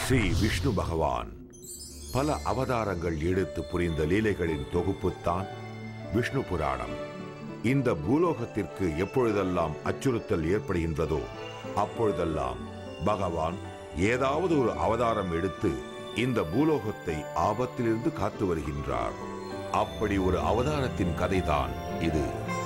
ஸ்ரீ விஷ்ணு பகவான் பல அவதாரங்கள் எடுத்து புரிந்த லீலைகளின் தொகுப்புத்தான் விஷ்ணு புராணம் இந்த பூலோகத்திற்கு எப்பொழுதெல்லாம் அச்சுறுத்தல் ஏற்படுகின்றதோ அப்பொழுதெல்லாம் பகவான் ஏதாவது ஒரு அவதாரம் எடுத்து இந்த பூலோகத்தை ஆபத்திலிருந்து காத்து வருகின்றார் அப்படி ஒரு அவதாரத்தின் கதைதான் இது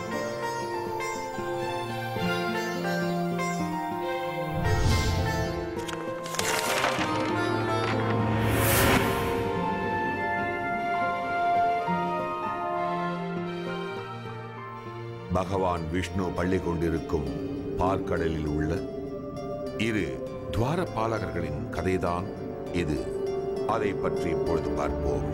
பகவான் விஷ்ணு பள்ளி கொண்டிருக்கும் பால்கடலில் உள்ள இரு துவாரபாலகர்களின் கதைதான் இது அதை பற்றி இப்பொழுது பார்ப்போம்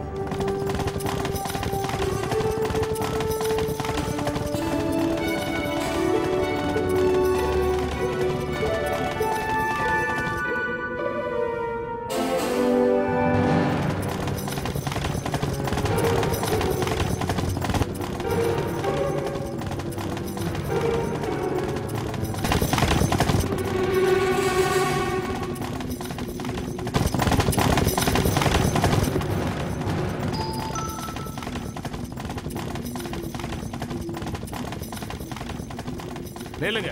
நில்லுங்க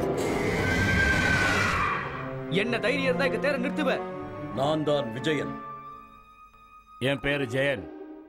என்ன தைரியம் இருந்தா இங்க தேர நிறுத்துவ நான் தான் விஜயன் என் பேரு ஜெயன்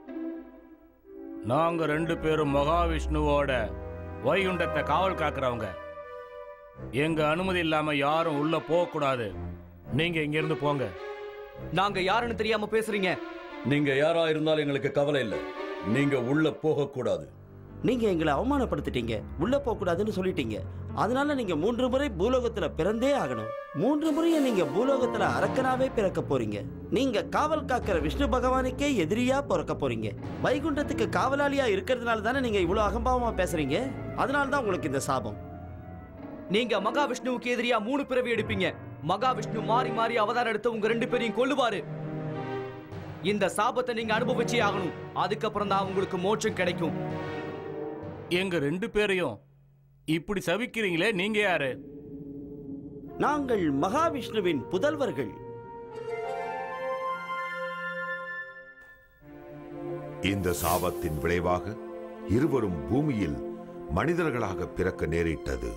நாங்க ரெண்டு பேரும் மகாவிஷ்ணுவோட வைகுண்டத்தை காவல் காக்குறவங்க எங்க அனுமதி இல்லாம யாரும் உள்ள போக கூடாது நீங்க இங்க இருந்து போங்க நாங்க யாருன்னு தெரியாம பேசுறீங்க நீங்க யாரா இருந்தாலும் எங்களுக்கு கவலை இல்லை நீங்க உள்ள போக கூடாது நீங்க எங்களை அவமானப்படுத்திட்டீங்க உள்ள போக கூடாதுன்னு சொல்லிட்டீங்க அதனால நீங்க மூன்று முறை பூலோகத்துல பிறந்தே ஆகணும் மூன்று முறையும் நீங்க பூலோகத்துல அரக்கனாவே பிறக்க போறீங்க நீங்க காவல் காக்கிற விஷ்ணு பகவானுக்கே எதிரியா பிறக்க போறீங்க வைகுண்டத்துக்கு காவலாளியா இருக்கிறதுனால தானே நீங்க இவ்வளவு அகம்பாவமா பேசுறீங்க அதனால தான் உங்களுக்கு இந்த சாபம் நீங்க மகாவிஷ்ணுவுக்கு எதிரியா மூணு பிறவி எடுப்பீங்க மகாவிஷ்ணு மாறி மாறி அவதாரம் எடுத்து உங்க ரெண்டு பேரையும் கொல்லுவாரு இந்த சாபத்தை நீங்க அனுபவிச்சே ஆகணும் அதுக்கப்புறம் தான் உங்களுக்கு மோட்சம் கிடைக்கும் எங்க ரெண்டு பேரையும் இப்படி சபிக்கிறீங்களே நீங்க யாரு நாங்கள் மகாவிஷ்ணுவின் புதல்வர்கள் இந்த சாபத்தின் விளைவாக இருவரும் பூமியில் மனிதர்களாக பிறக்க நேரிட்டது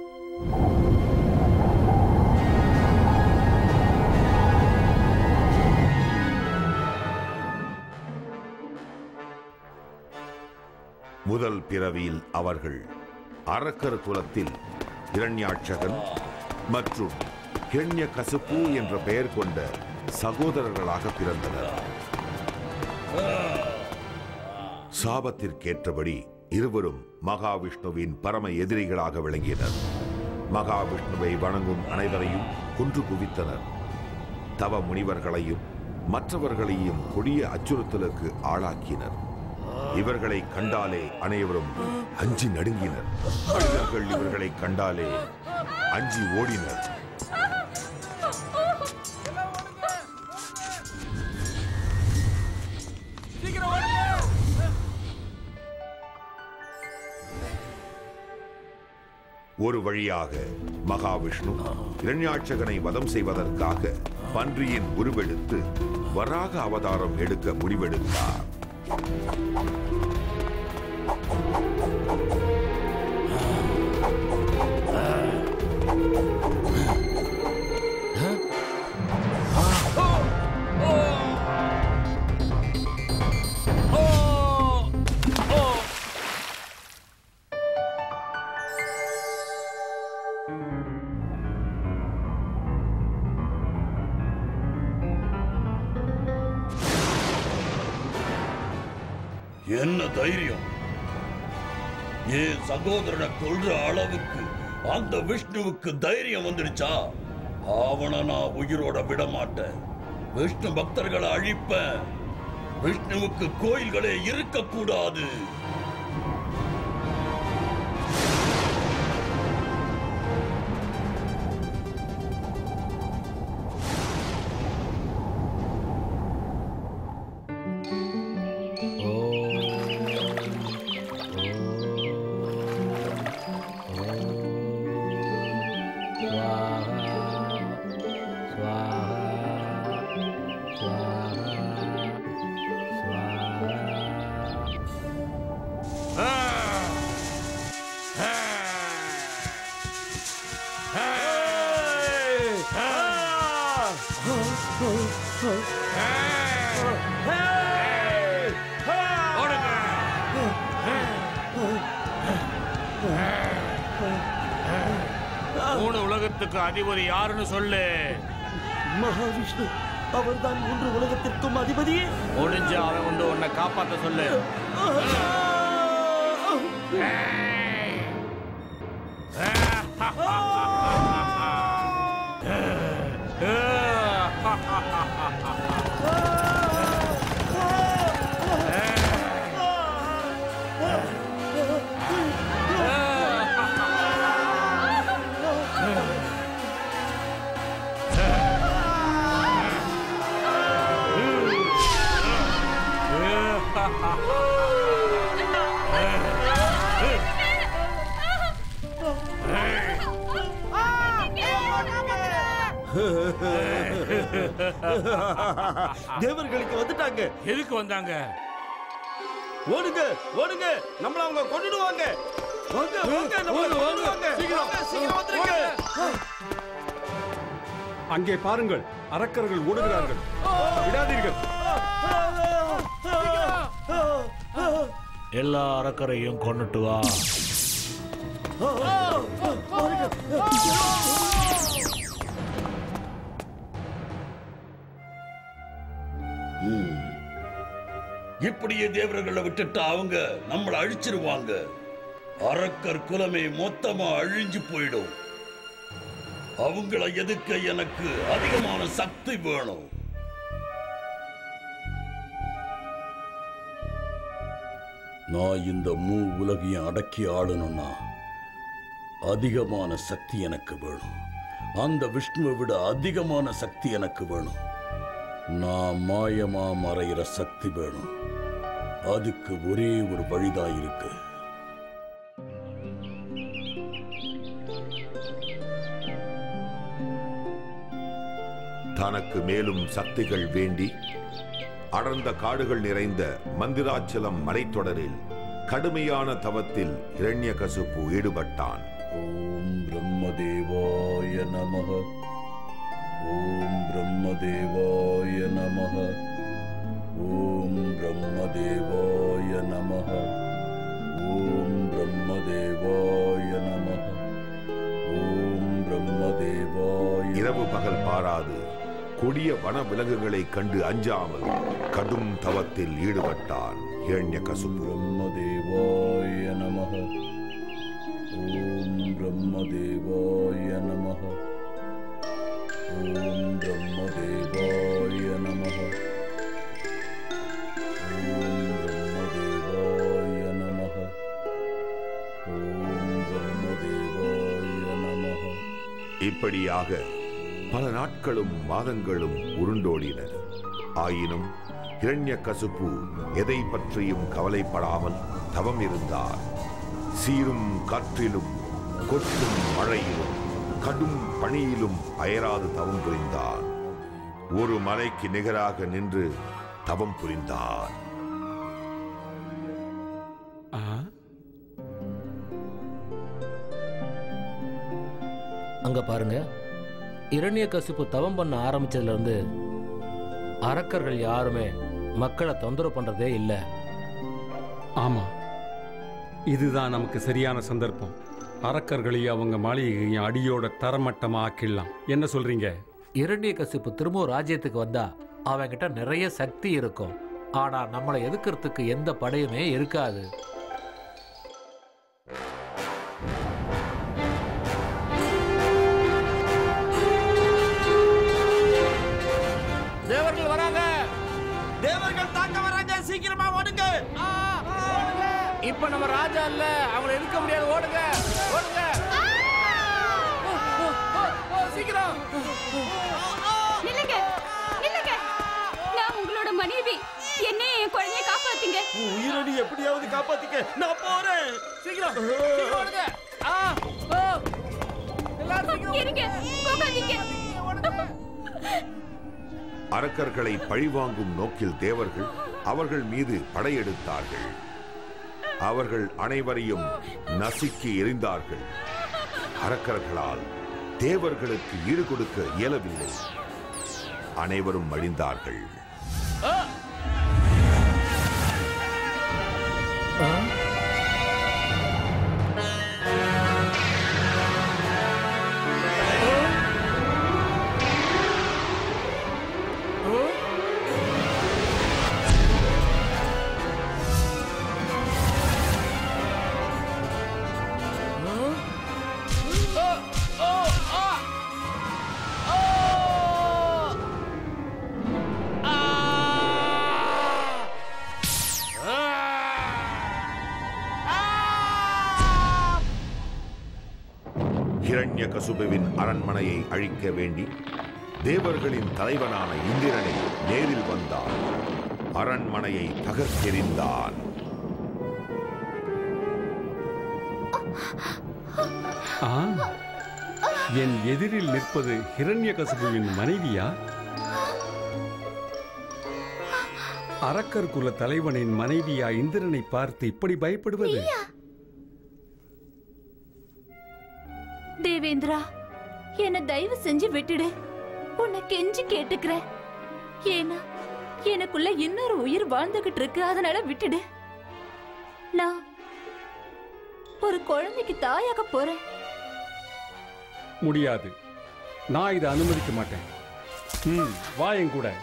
முதல் பிறவியில் அவர்கள் அரக்கர் குலத்தில் இரண்யாட்சகன் மற்றும் ஹிரண்ய கசுப்பு என்ற பெயர் கொண்ட சகோதரர்களாக பிறந்தனர் சாபத்திற்கேற்றபடி இருவரும் மகாவிஷ்ணுவின் பரம எதிரிகளாக விளங்கினர் மகாவிஷ்ணுவை வணங்கும் அனைவரையும் கொன்று குவித்தனர் தவ முனிவர்களையும் மற்றவர்களையும் கொடிய அச்சுறுத்தலுக்கு ஆளாக்கினர் இவர்களை கண்டாலே அனைவரும் அஞ்சி நடுங்கினர் மனிதர்கள் இவர்களை கண்டாலே அஞ்சி ஓடினர் ஒரு வழியாக மகாவிஷ்ணு இரண்யாட்சகனை வதம் செய்வதற்காக பன்றியின் உருவெடுத்து வராக அவதாரம் எடுக்க முடிவெடுத்தார் என்ன தைரியம் என் சகோதரனை கொல்ற அளவுக்கு அந்த விஷ்ணுவுக்கு தைரியம் வந்துடுச்சா அவனை நான் உயிரோட விட மாட்டேன் விஷ்ணு பக்தர்களை அழிப்பேன் விஷ்ணுவுக்கு கோயில்களே இருக்கக்கூடாது உலகத்துக்கு அதிபதி யாருன்னு சொல்லு மகாவிஷ்ணு அவர்தான் மூன்று உலகத்திற்கும் அதிபதியே முடிஞ்ச அவன் வந்து உன்னை காப்பாத்த சொல்லு தேவர்களுக்கு வந்துட்டாங்க எதுக்கு வந்தாங்க ஓடுங்க ஓடுங்க நம்மள அவங்க கொன்னுடுவாங்க வாங்க வாங்க நம்மள கொன்னுடுவாங்க சீக்கிரம் சீக்கிரம் வந்துருங்க அங்கே பாருங்கள் அரக்கர்கள் ஓடுகிறார்கள் விடாதீர்கள் எல்லா அரக்கரையும் கொண்டுட்டு வா இப்படியே தேவர்களை விட்டுட்டு அவங்க நம்மளை அழிச்சிருவாங்க அரக்கர் குலமே மொத்தமா அழிஞ்சு போயிடும் அவங்கள எதுக்க எனக்கு அதிகமான சக்தி வேணும் நான் இந்த மூ உலகையும் அடக்கி ஆளணும்னா அதிகமான சக்தி எனக்கு வேணும் அந்த விஷ்ணுவை விட அதிகமான சக்தி எனக்கு வேணும் நான் மாயமா மறையிற சக்தி வேணும் அதுக்கு ஒரே ஒரு வழிதான் இருக்கு தனக்கு மேலும் சக்திகள் வேண்டி அடர்ந்த காடுகள் நிறைந்த மந்திராச்சலம் மலைத்தொடரில் கடுமையான தவத்தில் இரண்யகசுப்பு ஈடுபட்டான் ஓம் பிரம்மதேவாய நமக ஓம் பிரம்மதேவாய நமக ஓம் பிரம்மதேவாய நமக ஓம் பிரம்மதேவாய நமக ஓம் பிரம்மதேவாய இரவு பகல் பாராது கொடிய வன விலங்குகளைக் கண்டு அஞ்சாமல் கடும் தவத்தில் ஈடுபட்டான் இரண்யகசுப்பு பிரம்மதேவாய நமக ஓம் பிரம்மதேவாய நமக ஓம் பிரம்மதேவாய நமக ஓம் பிரம்மதேவாய நமக ஓம் பிரம்மதேவாய நமக இப்படியாக பல நாட்களும் மாதங்களும் உருண்டோடின ஆயினும் இரண்யகசுப்பு எதை பற்றியும் கவலைப்படாமல் தவம் இருந்தார் சீரும் காற்றிலும் கொட்டும் மழையிலும் கடும் பணியிலும் அயராது தவம் புரிந்தார் ஒரு மலைக்கு நிகராக நின்று தவம் புரிந்தார் அங்க பாருங்க இரணிய கசிப்பு தவம் பண்ண ஆரம்பிச்சதுல இருந்து அரக்கர்கள் யாருமே மக்களை தொந்தரவு பண்றதே இல்லை ஆமா இதுதான் நமக்கு சரியான சந்தர்ப்பம் அரக்கர்களையும் அவங்க மாளிகையையும் அடியோட தரமட்டமா ஆக்கிடலாம் என்ன சொல்றீங்க இரண்டிய கசிப்பு திரும்பவும் ராஜ்யத்துக்கு வந்தா அவன்கிட்ட நிறைய சக்தி இருக்கும் ஆனா நம்மளை எதுக்கிறதுக்கு எந்த படையுமே இருக்காது தேவர்கள் வராங்க தேவர்கள் தாக்க வராங்க சீக்கிரமா ஓடுங்க இப்ப நம்ம ராஜா இல்ல அவங்களை எதுக்க முடியாது ஓடுங்க ஓடுங்க ஓ, ஓ, ஓ, சீக்கிரம் நில்லுங்க நில்லுங்க நான் உங்களோட மனைவி என்னை என் குழந்தைய காப்பாத்துங்க உன் உயிரடி எப்படியாவது காப்பாத்திக்க நான் போறேன் சீக்கிரம் சீக்கிரம் ஓடுங்க ஆ ஓ எல்லாரும் சீக்கிரம் இருங்க போகாதீங்க அரக்கர்களை பழிவாங்கும் நோக்கில் தேவர்கள் அவர்கள் மீது படையெடுத்தார்கள் அவர்கள் அனைவரையும் நசுக்கி எறிந்தார்கள் அரக்கர்களால் தேவர்களுக்கு ஈடு கொடுக்க இயலவில்லை அனைவரும் மடிந்தார்கள் ஓ ஹிரண்யகசுபுவின் அரண்மனையை அழிக்க வேண்டி தேவர்களின் தலைவனான இந்திரனை நேரில் வந்தான் அரண்மனையை தகர்த்தெறிந்தான் ஆ என் எதிரில் நிற்பது ஹிரண்யகசிபுவின் மனைவியா அரக்கர் குல தலைவனின் மனைவியா இந்திரனை பார்த்து இப்படி பயப்படுவது தேவேந்திரா என்ன தயவு செஞ்சு விட்டுடு உன்னை கெஞ்சி கேட்டுக்கிறேன் ஏன்னா எனக்குள்ள இன்னொரு உயிர் வாழ்ந்துகிட்டு இருக்கு அதனால விட்டுடு நான் ஒரு குழந்தைக்கு தாயாக போறேன் முடியாது நான் இதை அனுமதிக்க மாட்டேன் ம் வா என் கூட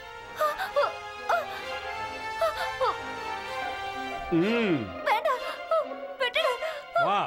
ம் வேண்டாம் விட்டுடு வா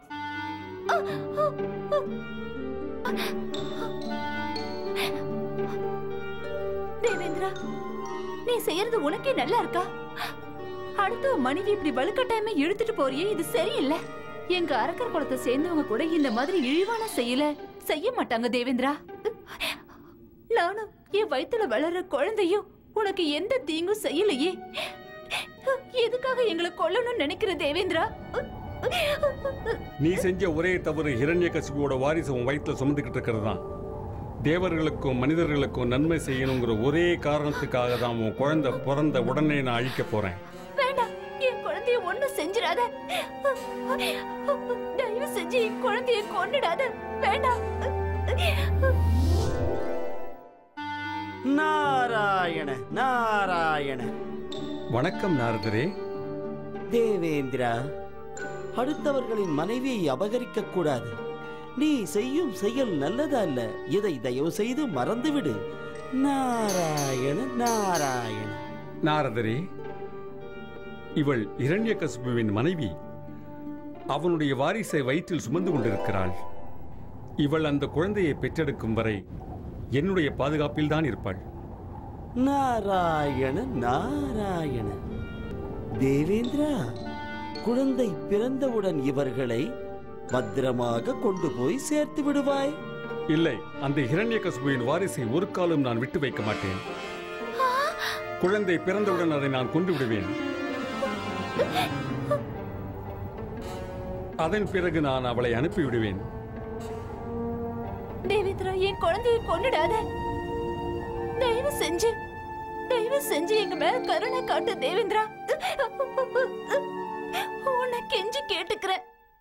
தேவேந்திரா நீ செய்யறது உனக்கே நல்லா இருக்கா அடுத்த மனைவி இப்படி வலுக்கட்டாயமா இழுத்துட்டு போறியே இது சரியில்லை எங்க அரக்கர் குளத்தை சேர்ந்தவங்க கூட இந்த மாதிரி இழிவான செய்யல செய்ய மாட்டாங்க தேவேந்திரா நானும் என் வயித்துல வளர்ற குழந்தையும் உனக்கு எந்த தீங்கும் செய்யலையே எதுக்காக எங்களை கொல்லணும்னு நினைக்கிற தேவேந்திரா நீ செஞ்ச ஒரே தவறு ஹிரண்யகசிபுவோட வாரிசு உன் வயிற்றுல சுமந்துக்கிட்டு இருக்கிறது தான் தேவர்களுக்கும் மனிதர்களுக்கும் நன்மை செய்யணுங்கிற ஒரே காரணத்துக்காக தான் உன் குழந்தை பிறந்த உடனே நான் அழிக்க போறேன் வேண்டாம் என் குழந்தைய ஒண்ணும் செஞ்சிடாத தயவு செஞ்சு என் குழந்தைய கொன்னுடாத வேண்டாம் நாராயண நாராயண வணக்கம் நாரதரே தேவேந்திரா அடுத்தவர்களின் மனைவியை அபகரிக்க கூடாது நீ செய்யும் செயல் நல்லதல்ல இதை தயவு செய்து மறந்துவிடு நாராயண நாராயண நாரதரே இவள் இரண்யகசிபுவின் மனைவி அவனுடைய வாரிசை வயிற்றில் சுமந்து கொண்டிருக்கிறாள் இவள் அந்த குழந்தையை பெற்றெடுக்கும் வரை என்னுடைய பாதுகாப்பில் தான் இருப்பாள் நாராயண நாராயண தேவேந்திரா குழந்தை பிறந்தவுடன் இவர்களை பத்திரமாக கொண்டு போய் சேர்த்து விடுவாய் இல்லை அந்த ஹிரண்யகசிபுவின் வாரிசை ஒரு காலம் நான் விட்டு வைக்க மாட்டேன் குழந்தை பிறந்தவுடன் அதை நான் கொண்டு விடுவேன் அதன் பிறகு நான் அவளை அனுப்பி விடுவேன் தேவேந்திரா என் குழந்தைய கொன்னுடாத தயவு செஞ்சு தயவு செஞ்சு எங்க மேல கருணை காட்டு தேவேந்திரா உன்னை கெஞ்சி கேட்டுக்கிறேன்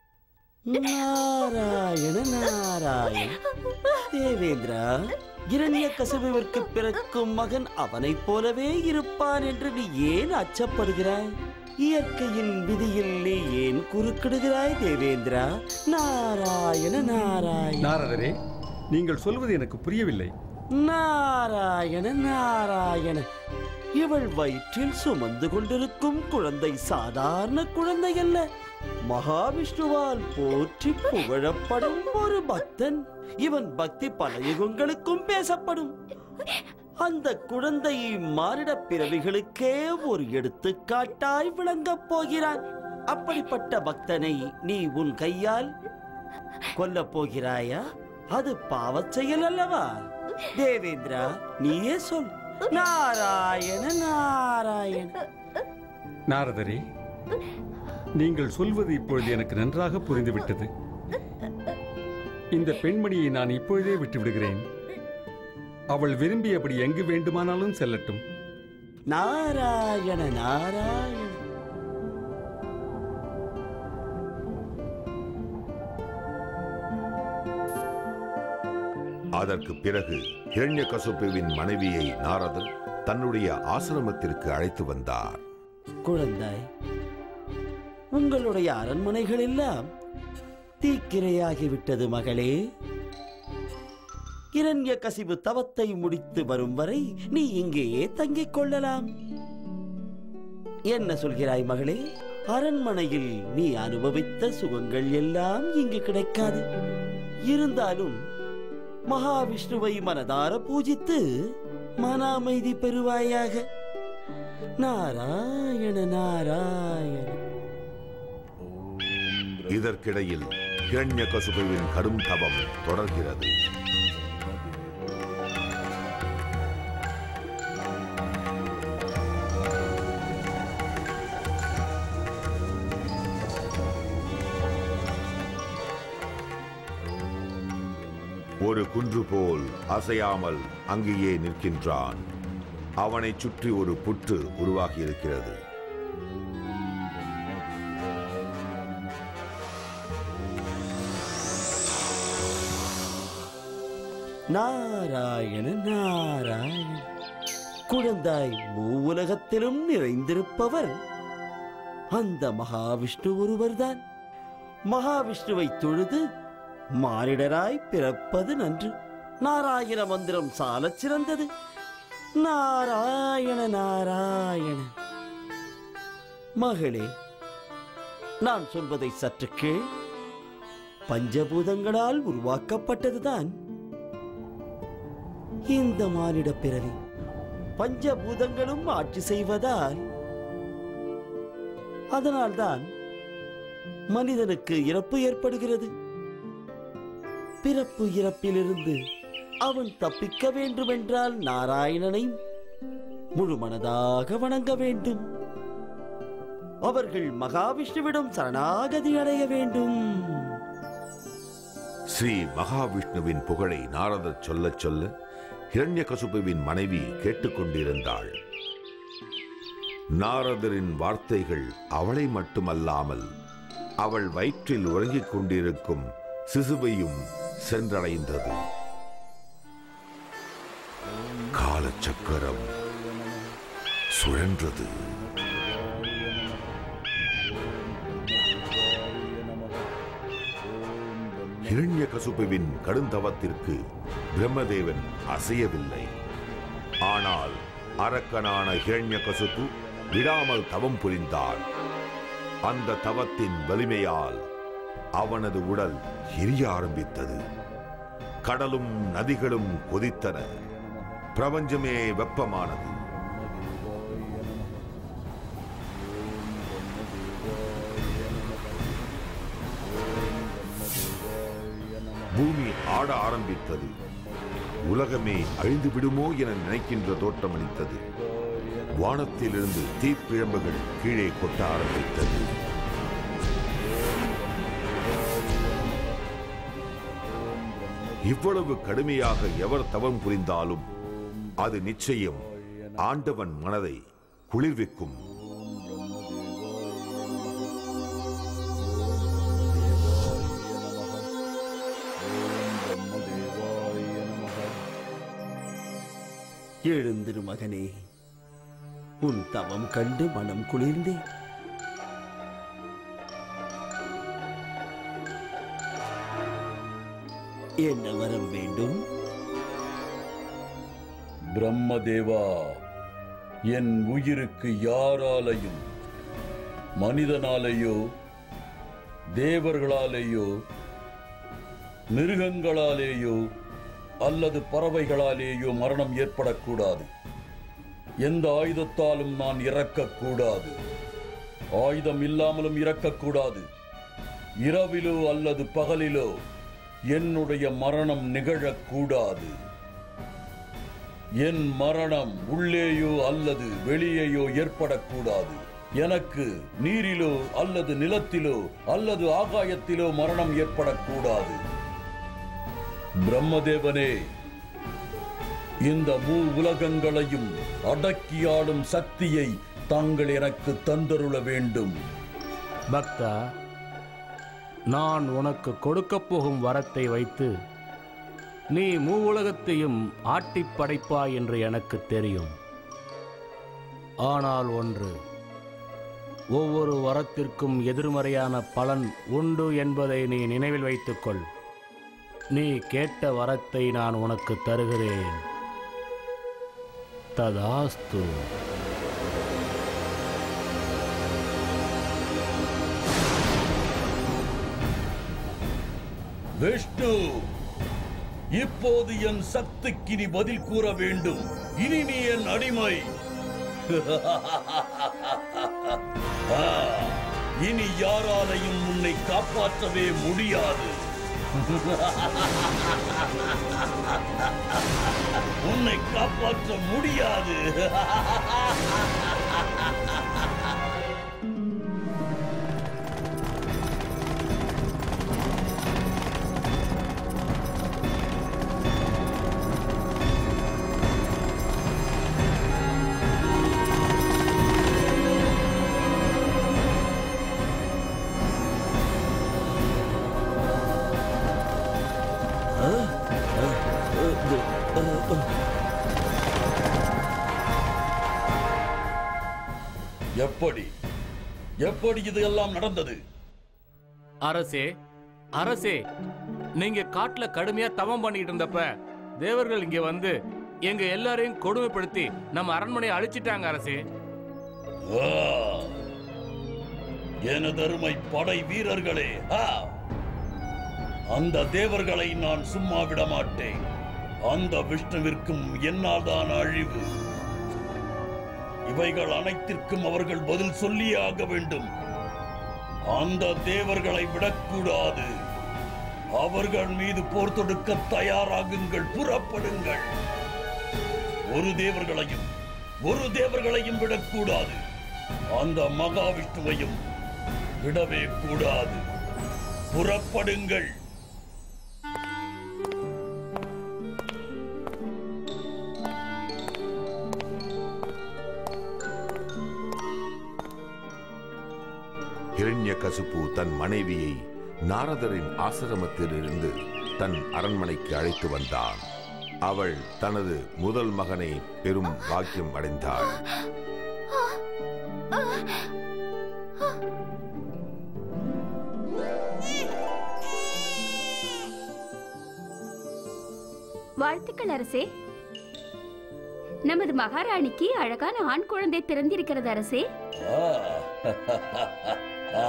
நாராயண நாராயண தேவேந்திரா இரண்ய கசபுவிற்கு பிறக்கும் மகன் அவனைப் போலவே இருப்பான் என்று நீ ஏன் அச்சப்படுகிறாய் இயற்கையின் விதியில் நீ ஏன் குறுக்கிடுகிறாய் தேவேந்திரா நாராயண நாராயண நாரதரே நீங்கள் சொல்வது எனக்கு புரியவில்லை நாராயண நாராயண இவள் வயிற்றில் சுமந்து கொண்டிருக்கும் குழந்தை சாதாரண குழந்தை அல்ல மகாவிஷ்ணுவால் போற்றி புகழப்படும் ஒரு பக்தன் இவன் பக்தி பல யுகங்களுக்கும் பேசப்படும் அந்த குழந்தை மானிட பிறவிகளுக்கே ஒரு எடுத்துக்காட்டாய் விளங்கப் போகிறான் அப்படிப்பட்ட பக்தனை நீ உன் கையால் கொல்லப் போகிறாயா அது பாவச் செயல் அல்லவா தேவேந்திரா நீயே சொல் நாராயண நாராயண நாரதரே நீங்கள் சொல்வது இப்பொழுது எனக்கு நன்றாக புரிந்துவிட்டது இந்த பெண்மணியை நான் இப்பொழுதே விட்டு விடுகிறேன் அவள் விரும்பியபடி எங்கு வேண்டுமானாலும் செல்லட்டும் நாராயண நாராயண அதற்கு பிறகு ஹிரண்யகசுபுவின் மனைவியை நாரதர் தன்னுடைய ஆசிரமத்திற்கு அழைத்து வந்தார் குழந்தாய் உங்களுடைய அரண்மனைகள் எல்லாம் தீக்கிரையாகிவிட்டது மகளே இரண்ய கசிவு தவத்தை முடித்து வரும் வரை நீ இங்கேயே தங்கிக் கொள்ளலாம் என்ன சொல்கிறாய் மகளே அரண்மனையில் நீ அனுபவித்த சுகங்கள் எல்லாம் இங்கு கிடைக்காது இருந்தாலும் மகாவிஷ்ணுவை மனதார பூஜித்து மன அமைதி பெறுவாயாக நாராயண நாராயண இதற்கிடையில் ஹிரண்யகசுபுவின் கடும் தவம் தொடர்கிறது ஒரு குன்று போல் அசையாமல் அங்கேயே நிற்கின்றான் அவனைச் சுற்றி ஒரு புற்று உருவாகி இருக்கிறது நாராயண நாராயண குழந்தாய் மூவுலகத்திலும் நிறைந்திருப்பவர் அந்த மகாவிஷ்ணு ஒருவர்தான் மகாவிஷ்ணுவை தொழுது மானிடராய் பிறப்பது நன்று நாராயண மந்திரம் சாலச் சிறந்தது நாராயண நாராயண மகளே நான் சொல்வதை சற்று கேள் பஞ்சபூதங்களால் உருவாக்கப்பட்டதுதான் இந்த மானிட பிறவி பஞ்சபூதங்களும் ஆட்சி செய்வதால் அதனால்தான் மனிதனுக்கு இறப்பு ஏற்படுகிறது பிறப்பு இறப்பிலிருந்து அவன் தப்பிக்க வேண்டுமென்றால் நாராயணனை முழு மனதாக வணங்க வேண்டும் அவர்கள் மகாவிஷ்ணுவிடம் சரணாகதி அடைய வேண்டும் ஸ்ரீ மகாவிஷ்ணுவின் புகழை நாரதர் சொல்லச் சொல்ல ஹிரண்யகசுபுவின் மனைவி கேட்டுக்கொண்டிருந்தாள் நாரதரின் வார்த்தைகள் அவளை மட்டுமல்லாமல் அவள் வயிற்றில் உறங்கிக் கொண்டிருக்கும் சிசுவையும் சென்றடைந்தது காலச்சக்கரம் சுழன்றது ஹிரண்யகசுபுவின் கடுந்தவத்திற்கு பிரம்மதேவன் அசையவில்லை ஆனால் அரக்கனான ஹிரண்யகசுபு விடாமல் தவம் புரிந்தார் அந்த தவத்தின் வலிமையால் அவனது உடல் எரிய ஆரம்பித்தது கடலும் நதிகளும் கொதித்தன பிரபஞ்சமே வெப்பமானது பூமி ஆட ஆரம்பித்தது உலகமே அழிந்து விடுமோ என நினைக்கின்ற தோற்றமளித்தது வானத்திலிருந்து தீப்பிழம்புகள் கீழே கொட்ட ஆரம்பித்தது இவ்வளவு கடுமையாக எவர் தவம் புரிந்தாலும் அது நிச்சயம் ஆண்டவன் மனதை குளிர்விக்கும் எழுந்திரு மகனே உன் தவம் கண்டு மனம் குளிர்ந்தே என்ன வரம் வேண்டும் பிரம்மதேவா என் உயிருக்கு யாராலையும் மனிதனாலேயோ தேவர்களாலேயோ மிருகங்களாலேயோ அல்லது பறவைகளாலேயோ மரணம் ஏற்படக்கூடாது எந்த ஆயுதத்தாலும் நான் இறக்கக்கூடாது ஆயுதம் இல்லாமலும் இறக்கக்கூடாது இரவிலோ அல்லது பகலிலோ என்னுடைய மரணம் நிகழக்கூடாது என் மரணம் உள்ளேயோ அல்லது வெளியேயோ ஏற்படக்கூடாது எனக்கு நீரிலோ அல்லது நிலத்திலோ அல்லது ஆகாயத்திலோ மரணம் ஏற்படக்கூடாது பிரம்மதேவனே இந்த மூ உலகங்களையும் அடக்கியாளும் சக்தியை தாங்கள் எனக்கு தந்தருள வேண்டும் பக்தா நான் உனக்கு கொடுக்கப் போகும் வரத்தை வைத்து நீ மூவுலகத்தையும் ஆட்டிப் படைப்பாய் என்று எனக்கு தெரியும் ஆனால் ஒன்று ஒவ்வொரு வரத்திற்கும் எதிர்மறையான பலன் உண்டு என்பதை நீ நினைவில் வைத்துக்கொள் நீ கேட்ட வரத்தை நான் உனக்கு தருகிறேன் ததாஸ்து விஷ்ணு இப்போது என் சக்திக்கு நீ பதில் கூற வேண்டும் இனி நீ என் அடிமை ஆ, இனி யாராலையும் உன்னை காப்பாற்றவே முடியாது உன்னை காப்பாற்ற முடியாது எப்படி எப்படி இது எல்லாம் நடந்தது அரசே அரசே நீங்க காட்டுல கடுமையா தவம் பண்ணிட்டு இருந்தப்ப தேவர்கள் இங்க வந்து எங்க எல்லாரையும் கொடுமைப்படுத்தி நம்ம அரண்மனையை அழிச்சிட்டாங்க அரசே ஆ! எனதருமை படை வீரர்களே ஆ! அந்த தேவர்களை நான் சும்மா விட மாட்டேன் அந்த விஷ்ணுவிற்கும் என்னால் தான் அழிவு இவைகள் அனைத்திற்கும் அவர்கள் பதில் சொல்லியே ஆக வேண்டும் அந்த தேவர்களை விடக்கூடாது அவர்கள் மீது போர் தொடுக்க தயாராகுங்கள் புறப்படுங்கள் ஒரு தேவர்களையும் ஒரு தேவர்களையும் விடக்கூடாது அந்த மகாவிஷ்ணுவையும் விடவே கூடாது புறப்படுங்கள் ஹிரண்யகசிபு தன் மனைவியை நாரதரின் ஆசிரமத்திலிருந்து தன் அரண்மனைக்கு அழைத்து வந்தான் அவள் தனது முதல் மகனை பெரும் பாக்கியம் அடைந்தாள் வாழ்த்துக்கள் அரசே நமது மகாராணிக்கு அழகான ஆண் குழந்தை பிறந்திருக்கிறது அரசே ஆ. ஆ.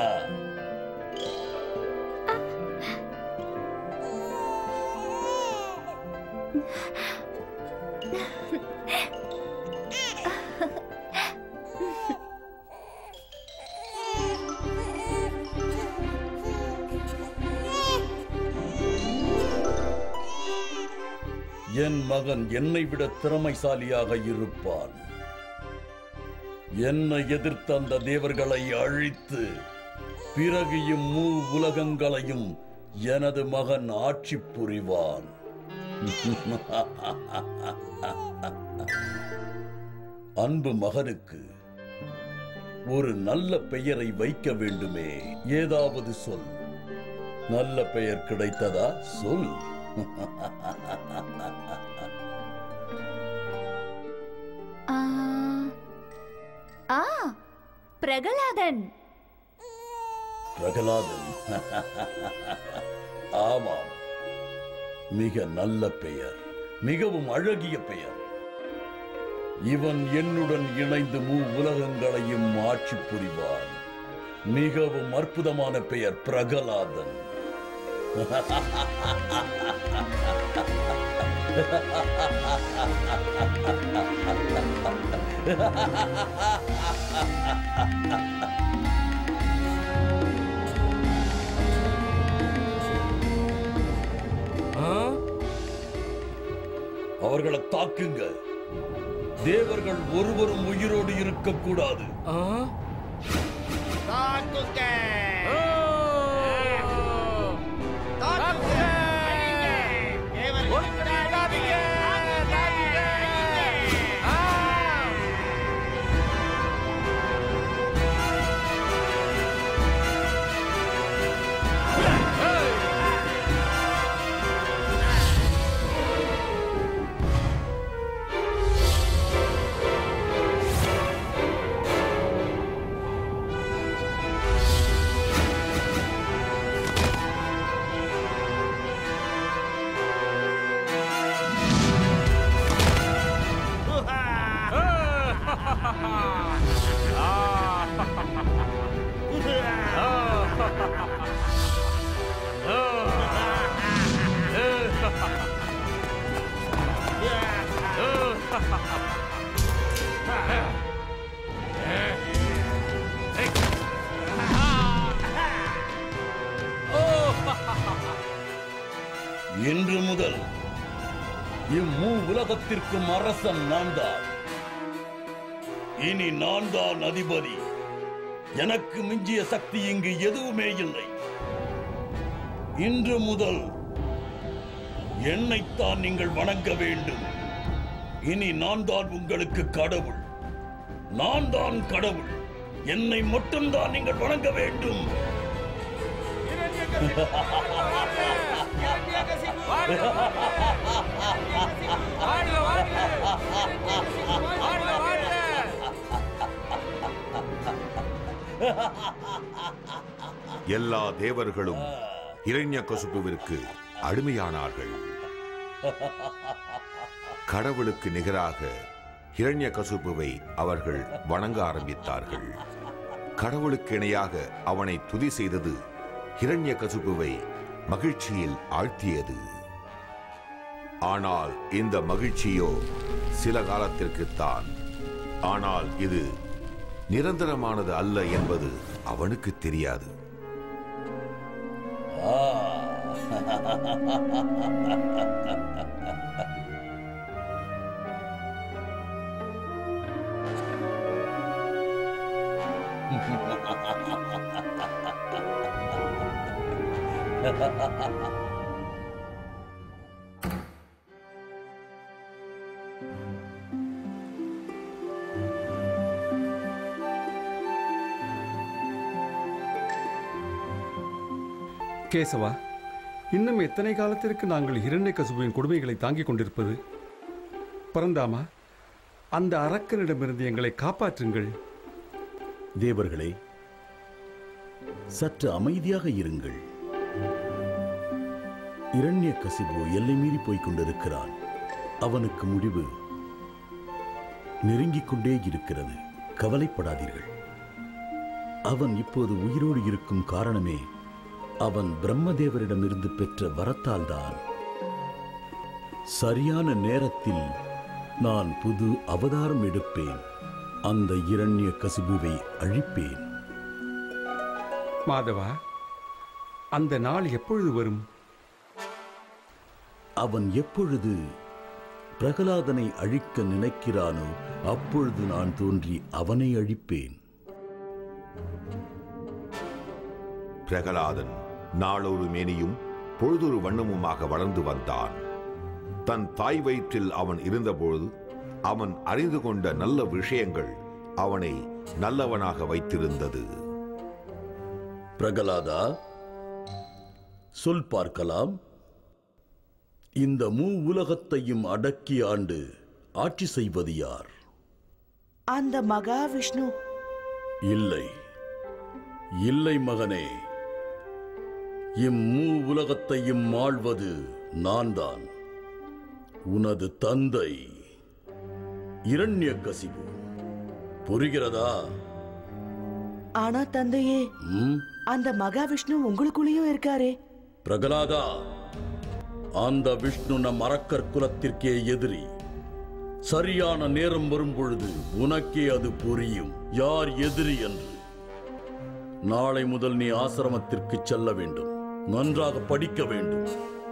என் மகன் என்னை விட திறமைசாலியாக இருப்பான் என்னை எதிர்த்த அந்த தேவர்களை அழித்து பிறகு இம்மூ உலகங்களையும் எனது மகன் ஆட்சி புரிவான் அன்பு மகனுக்கு ஒரு நல்ல பெயரை வைக்க வேண்டுமே ஏதாவது சொல் நல்ல பெயர் கிடைத்ததா சொல் ஆ ஆ, பிரகலாதன் பிரகலாதன் ஆமாம் மிக நல்ல பெயர் மிகவும் அழகிய பெயர் இவன் என்னுடன் இணைந்து மூ உலகங்களையும் ஆட்சி புரிவான் மிகவும் அற்புதமான பெயர் பிரகலாதன் ஆ? அவர்களை தாக்குங்க தேவர்கள் ஒருவரும் உயிரோடு இருக்கக்கூடாது ஆ? ஓ! இன்று முதல் இம்மூ உலகத்திற்கும் அரசன் நான் தான் இனி நான் தான் அதிபதி எனக்கு மிஞ்சிய சக்தி இங்கு எதுவுமே இல்லை இன்று முதல் என்னைத்தான் நீங்கள் வணங்க வேண்டும் இனி நான் தான் உங்களுக்கு கடவுள் நான் தான் கடவுள் என்னை மட்டும்தான் நீங்கள் வணங்க வேண்டும் எல்லா தேவர்களும் இரண்யகசுபுவிற்கு அடிமையானார்கள் கடவுளுக்கு நிகராக இரண்யகசுபுவை அவர்கள் வணங்க ஆரம்பித்தார்கள் கடவுளுக்கு இணையாக அவனை துதி செய்தது இரண்யகசுபுவை மகிழ்ச்சியில் ஆழ்த்தியது ஆனால் இந்த மகிழ்ச்சியோ சில காலத்திற்குத்தான் ஆனால் இது நிரந்தரமானது அல்ல என்பது அவனுக்கு தெரியாது கேசவா இன்னும் எத்தனை காலத்திற்கு நாங்கள் இரண்யகசுபுவின் கொடுமைகளை தாங்கிக் கொண்டிருப்பது பரந்தாமா அந்த அரக்கனிடமிருந்து எங்களை காப்பாற்றுங்கள் தேவர்களே சற்று அமைதியாக இருங்கள் இரண்ய கசிபு எல்லை மீறி போய்க் கொண்டிருக்கிறான் அவனுக்கு முடிவு நெருங்கிக் கொண்டே இருக்கிறது கவலைப்படாதீர்கள் அவன் இப்போது உயிரோடு இருக்கும் காரணமே அவன் பிரம்மதேவரிடமிருந்து பெற்ற வரத்தால்தான் சரியான நேரத்தில் நான் புது அவதாரம் எடுப்பேன் அந்த இரண்ய கசிபுவை அழிப்பேன் மாதவா அந்த நாள் எப்பொழுது வரும் அவன் எப்பொழுது பிரகலாதனை அழிக்க நினைக்கிறானோ அப்பொழுது நான் தோன்றி அவனை அழிப்பேன் பிரகலாதன் நாளொரு மேனியும் பொழுதொரு வண்ணமுமாக வளர்ந்து வந்தான் தன் தாய் வயிற்றில் அவன் இருந்தபொழுது அவன் அறிந்து கொண்ட நல்ல விஷயங்கள் அவனை நல்லவனாக வைத்திருந்தது பிரகலாதா சொல் பார்க்கலாம் இந்த மூ உலகத்தையும் அடக்கி ஆண்டு ஆட்சி செய்வது யார் அந்த மகாவிஷ்ணு இல்லை இல்லை மகனே இம்மூ உலகத்தையும் ஆள்வது நான்தான் உனது தந்தை இரண்யகசிபு புரிகிறதா ஆனா தந்தையே ம்? அந்த மகாவிஷ்ணு உங்களுக்குள்ளேயும் இருக்காரே பிரகலாதா அந்த விஷ்ணு நம் அரக்கர் குலத்திற்கே எதிரி சரியான நேரம் வரும் பொழுது உனக்கே அது புரியும் யார் எதிரி என்று நாளை முதல் நீ ஆசிரமத்திற்கு செல்ல வேண்டும் நன்றாக படிக்க வேண்டும்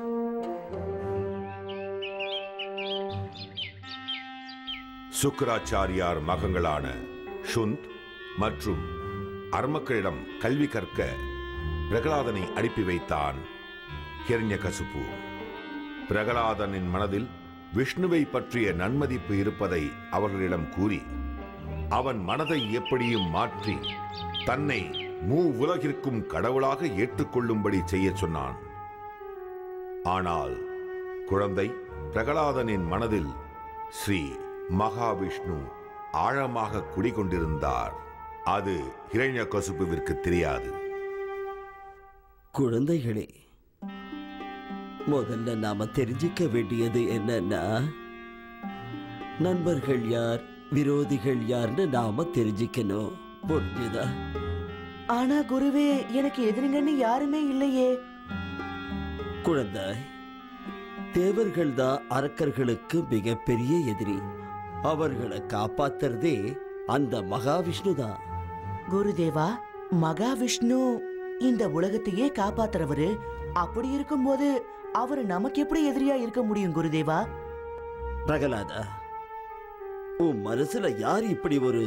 சுக்கராச்சாரியார் மகங்களான ஷுந்த் மற்றும் அர்மக்களிடம் கல்வி கற்க பிரகலாதனை அனுப்பி வைத்தான் ஹிரண்யகசுப்பு பிரகலாதனின் மனதில் விஷ்ணுவை பற்றிய நன்மதிப்பு இருப்பதை அவர்களிடம் கூறி அவன் மனதை எப்படியும் மாற்றி தன்னை மூ உலகிற்கும் கடவுளாக ஏற்றுக்கொள்ளும்படி செய்யச் சொன்னான் ஆனால் குழந்தை பிரகலாதனின் மனதில் ஸ்ரீ மகாவிஷ்ணு ஆழமாக குடிகொண்டிருந்தார் அது ஹிரண்யகசுப்புவிற்கு தெரியாது குழந்தைகளே முதல்ல நாம தெரிஞ்சுக்க வேண்டியது என்னன்னா நண்பர்கள் யார் விரோதிகள் யார்னு நாம தெரிஞ்சுக்கணும் புரிஞ்சுதா ஆனா குருவே எனக்கு எதிரிங்கன்னு யாருமே இல்லையே குழந்தை தேவர்கள் தான் அரக்கர்களுக்கு மிகப்பெரிய எதிரி அவர்களை காப்பாத்துறதே அந்த மகாவிஷ்ணு தான் குருதேவா மகாவிஷ்ணு இந்த உலகத்தையே காப்பாத்துறவரு அப்படி இருக்கும்போது அவர் நமக்கு எப்படி எதிரியா இருக்க முடியும் குருதேவா பிரகலாதா உன் மனசுல யார் இப்படி ஒரு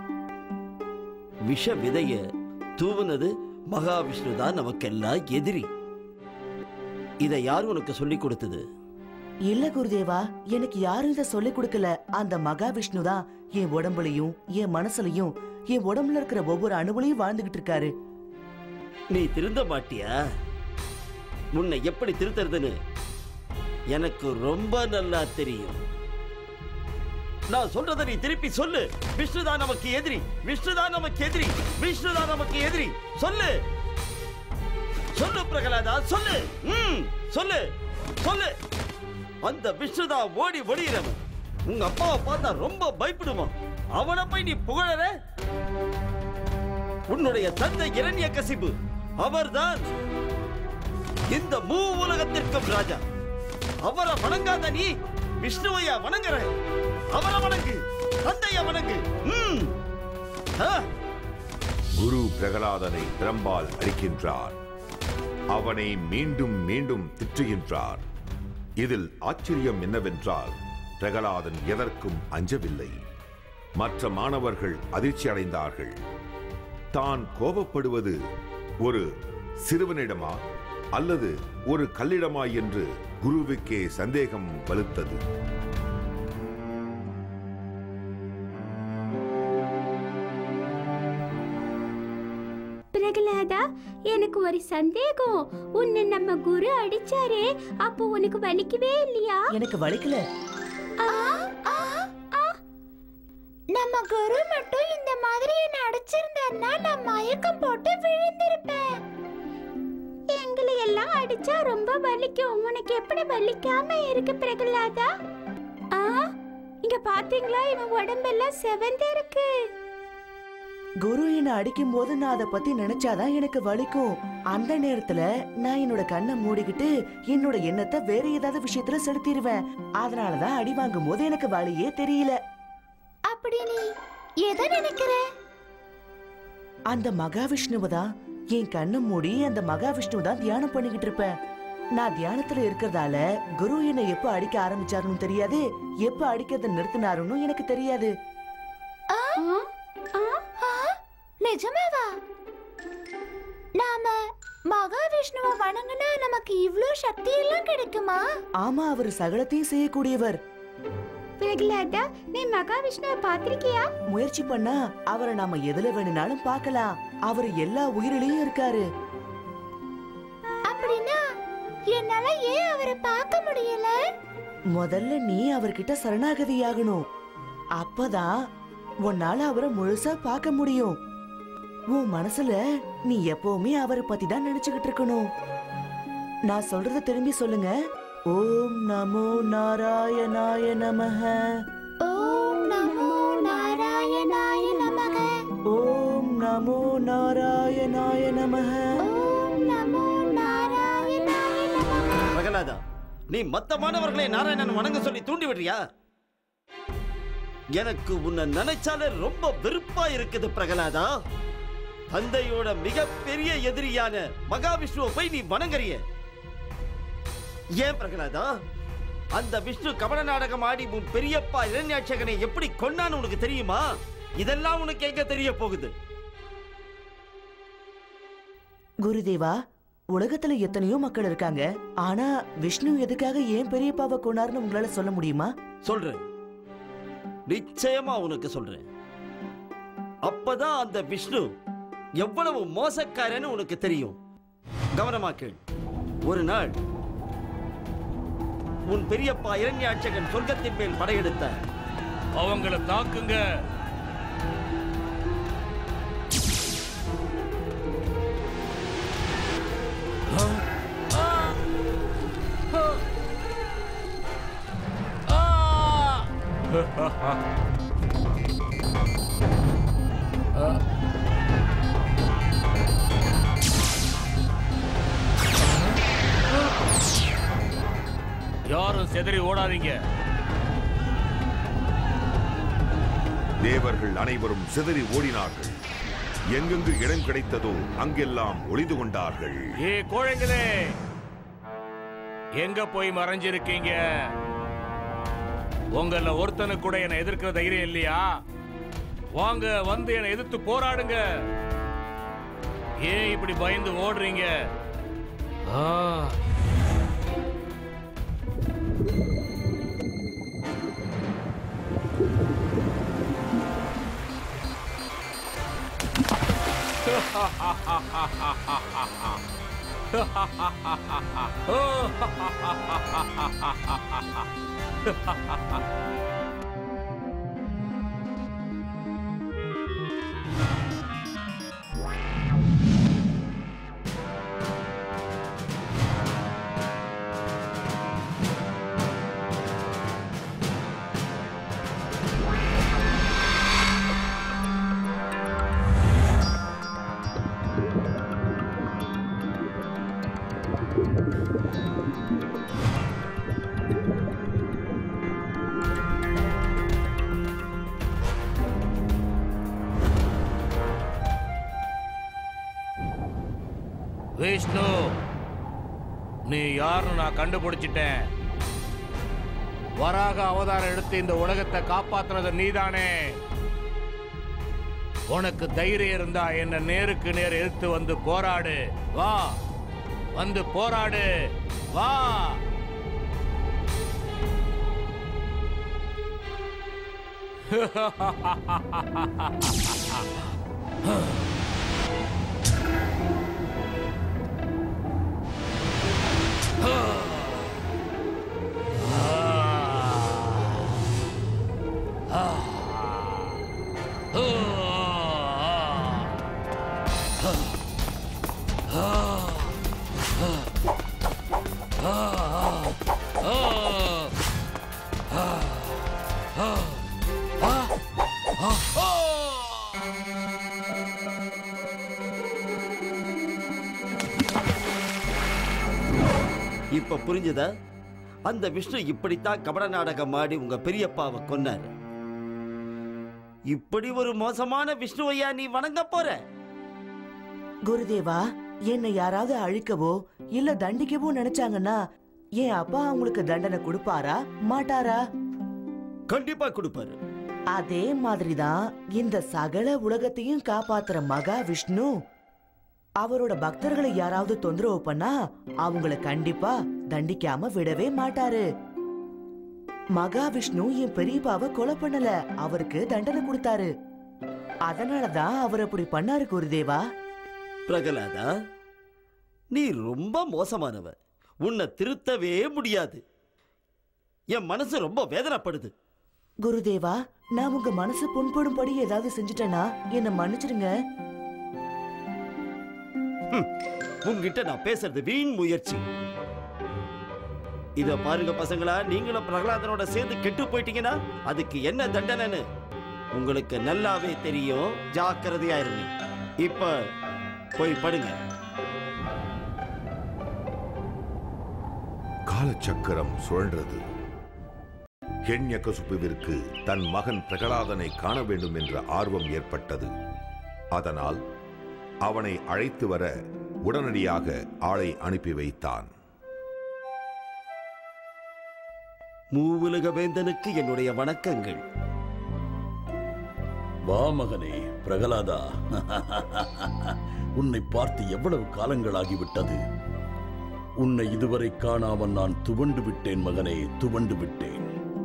விஷ விதைய தூவுனது மகாவிஷ்ணு தான் நமக்கெல்லாம் எதிரி இதை யார் உனக்கு சொல்லி கொடுத்தது இல்ல குருதேவா எனக்கு யாரும் இத சொல்லிக் கொடுக்கல அந்த மகாவிஷ்ணு தான் என் உடம்புலயும் என் மனசுலயும் என் உடம்புல இருக்கிற ஒவ்வொரு அணுவிலையும் வாழ்ந்துகிட்டு இருக்காரு நீ திருந்த மாட்டியா உன்னை எப்படி திருத்துறதுன்னு எனக்கு ரொம்ப நல்லா தெரியும் நான் சொல்றதை நீ திருப்பி சொல்லு விஷ்ணுதான் நமக்கு எதிரி விஷ்ணுதான் நமக்கு எதிரி விஷ்ணுதான் நமக்கு எதிரி சொல்லு சொல்லு பிரகலாதா சொல்லு ம் சொல்லு சொல்லு அந்த விஷ்ணுதான் ஓடி ஒளியிறவன் உங்க அப்பாவை பார்த்தா ரொம்ப பயப்படுவான் அவனை போய் நீ புகழற உன்னுடைய தந்தை இரண்ய கசிபு அவர்தான் இந்த மூ உலகத்திற்கும் ராஜா அவரை வணங்காத நீ விஷ்ணுவையா வணங்குற அவரை வணங்கு தந்தைய வணங்கு ம். ஆ. குரு பிரகலாதனை பிரம்பால் அடிக்கின்றார் அவனை மீண்டும் மீண்டும் திட்டுகின்றார் இதில் ஆச்சரியம் என்னவென்றால் பிரகலாதன் எதற்கும் அஞ்சவில்லை மற்ற மாணவர்கள் அதிர்ச்சி அடைந்தார்கள் தான் கோபப்படுவது ஒரு சிறுவனிடமா அல்லது ஒரு கல்லிடமா என்று குருவுக்கே சந்தேகம் வலுத்தது பிரகலாதா எனக்கு ஒரு சந்தேகம் உன்னை நம்ம குரு அடிச்சாரே அப்போ உனக்கு வலிக்கவே இல்லையா எனக்கு வலிக்கல நம்ம குரு மட்டும் இந்த மாதிரி என்ன அடிச்சிருந்தாருன்னா நான் மயக்கம் போட்டு விழுந்திருப்பேன் எங்களை எல்லாம் அடிச்சா ரொம்ப வலிக்கும் உனக்கு எப்படி வலிக்காம இருக்கு பிரகலாதா ஆ இங்க பாத்தீங்களா இவன் உடம்பெல்லாம் செவந்து இருக்கு குரு என்ன அடிக்கும் போது நான் அதை பத்தி நினைச்சாதான் எனக்கு வலிக்கும் அந்த நேரத்துல நான் என்னோட கண்ணை மூடிக்கிட்டு என்னோட எண்ணத்தை வேற ஏதாவது விஷயத்துல செலுத்திடுவேன் அதனாலதான் அடி வாங்கும் போது எனக்கு வலியே தெரியல அப்படி நீ எதை நினைக்கிற அந்த மகாவிஷ்ணுவை தான் என் கண்ணை மூடி அந்த மகாவிஷ்ணு தான் தியானம் பண்ணிக்கிட்டு இருப்பேன் நான் தியானத்துல இருக்கிறதால குரு என்னை எப்ப அடிக்க ஆரம்பிச்சாருன்னு தெரியாது எப்ப அடிக்கிறத நிறுத்தினாருன்னு எனக்கு தெரியாது நிஜமாவா நாம மகாவிஷ்ணுவை வணங்குனா நமக்கு இவ்ளோ சக்தி எல்லாம் கிடைக்குமா ஆமா அவர் சகலத்தையும் செய்யக்கூடியவர் பிரகலாதா நீ மகாவிஷ்ணுவை பாத்திருக்கியா முயற்சி பண்ணா அவரை நாம எதுல வேணும்னாலும் பார்க்கலாம் அவர் எல்லா உயிரிலையும் இருக்காரு அப்படின்னா என்னால ஏன் அவரை பார்க்க முடியல முதல்ல நீ அவர்கிட்ட சரணாகதியாகணும் அப்பதான் உன்னால அவரை முழுசா பார்க்க முடியும் உன் மனசுல நீ எப்பவுமே அவரை பத்தி தான் நினைச்சுக்கிட்டு இருக்கணும் நான் சொல்றத திரும்பி சொல்லுங்க ஓம் நமோ நாராயணாய நமஹ ஓம் நமோ நாராயணாய நமக ஓம் நமோ நாராயணாய நமஹ ஓம் நமோ நாராயணாய நமக பிரகலாதா நீ மத்த மாணவர்களை நாராயணன் வணங்க சொல்லி தூண்டி விடுறியா எனக்கு உன்னை நினைச்சாலே ரொம்ப வெறுப்பா இருக்குது பிரகலாதா தந்தையோட மிகப்பெரிய எதிரியான மகாவிஷ்ணுவை போய் நீ வணங்குறிய ஏன் பிரகலாதா அந்த விஷ்ணு கபட நாடகம் ஆடி உன் பெரியப்பா இரண்யாட்சகனை எப்படி கொன்னான்னு உனக்கு தெரியுமா இதெல்லாம் உனக்கு எங்க தெரிய போகுது குருதேவா உலகத்துல எத்தனையோ மக்கள் இருக்காங்க ஆனா விஷ்ணு எதுக்காக ஏன் பெரியப்பாவை கொண்டாருன்னு உங்களால சொல்ல முடியுமா சொல்றேன் நிச்சயமா உனக்கு சொல்றேன் அப்பதான் அந்த விஷ்ணு எவ்வளவு மோசக்காரன்னு உனக்கு தெரியும் கவனமா கேள் ஒரு நாள் உன் பெரியப்பா இரண்யாட்சகன் சொர்க்கத்தின் மேல் படையெடுத்த அவங்கள தாக்குங்க யாரும் செதறி ஓடாதீங்க தேவர்கள் அனைவரும் சிதறி ஓடினார்கள் எங்கெங்கு இடம் கிடைத்ததோ அங்கெல்லாம் ஒளிந்து கொண்டார்கள் ஏ கோழைங்களே எங்க போய் மறைஞ்சிருக்கீங்க உங்கள ஒருத்தனுக்கு கூட என்னை எதிர்க்கிற தைரியம் இல்லையா வாங்க வந்து என்னை எதிர்த்து போராடுங்க ஏன் இப்படி பயந்து ஓடுறீங்க ஆ விஷ்ணு நீ யாருன்னு நான் கண்டுபிடிச்சிட்டேன் வராக அவதாரம் எடுத்து இந்த உலகத்தை காப்பாத்துறது நீதானே உனக்கு தைரியம் இருந்தா என்ன நேருக்கு நேர் எதிர்த்து வந்து போராடு வா வந்து போராடு வா இப்ப புரிஞ்சுதா அந்த விஷ்ணு இப்படித்தான் கபட நாடகம் ஆடி உங்க பெரியப்பாவை கொன்னாரு இப்படி ஒரு மோசமான விஷ்ணுவையா நீ வணங்க போற குருதேவா என்னை யாராவது அழிக்கவோ இல்ல தண்டிக்கவோ நினைச்சாங்கன்னா என் அப்பா அவங்களுக்கு தண்டனை கொடுப்பாரா மாட்டாரா கண்டிப்பா கொடுப்பாரு அதே மாதிரிதான் இந்த சகல உலகத்தையும் காப்பாத்துற மகா விஷ்ணு அவரோட பக்தர்களை யாராவது தொந்தரவு பண்ணா அவங்கள கண்டிப்பா தண்டிக்காம விடவே மாட்டாரு மகாவிஷ்ணு என் பெரியப்பாவை கொலை பண்ணல அவருக்கு தண்டனை கொடுத்தாரு அதனாலதான் அவர் அப்படி பண்ணாரு குருதேவா பிரகலாதா நீ ரொம்ப மோசமானவ உன்னை திருத்தவே முடியாது என் மனசு ரொம்ப வேதனைப்படுது குருதேவா நான் உங்க மனசு புண்படும்படி ஏதாவது செஞ்சுட்டேனா என்ன மன்னிச்சிடுங்க உங்ககிட்ட நான் பேசுறது வீண் முயற்சி இத பாருங்க பசங்களா நீங்களும் பிரகலாதனோட சேர்ந்து கெட்டு போயிட்டீங்கன்னா அதுக்கு என்ன தண்டனைன்னு உங்களுக்கு நல்லாவே தெரியும் ஜாக்கிரதையா இருங்க இப்ப போய் படுங்க காலச்சக்கரம் சுழன்றது ஹெண்யகசுப்புவிற்கு தன் மகன் பிரகலாதனை காண வேண்டும் என்ற ஆர்வம் ஏற்பட்டது அதனால் அவனை அழைத்து வர உடனடியாக ஆளை அனுப்பி வைத்தான் மூவுலக வேந்தனுக்கு என்னுடைய வணக்கங்கள் வா மகனே பிரகலாதா உன்னை பார்த்து எவ்வளவு காலங்களாகிவிட்டது உன்னை இதுவரை காணாமல் நான் துவண்டு விட்டேன் மகனே துவண்டு விட்டேன்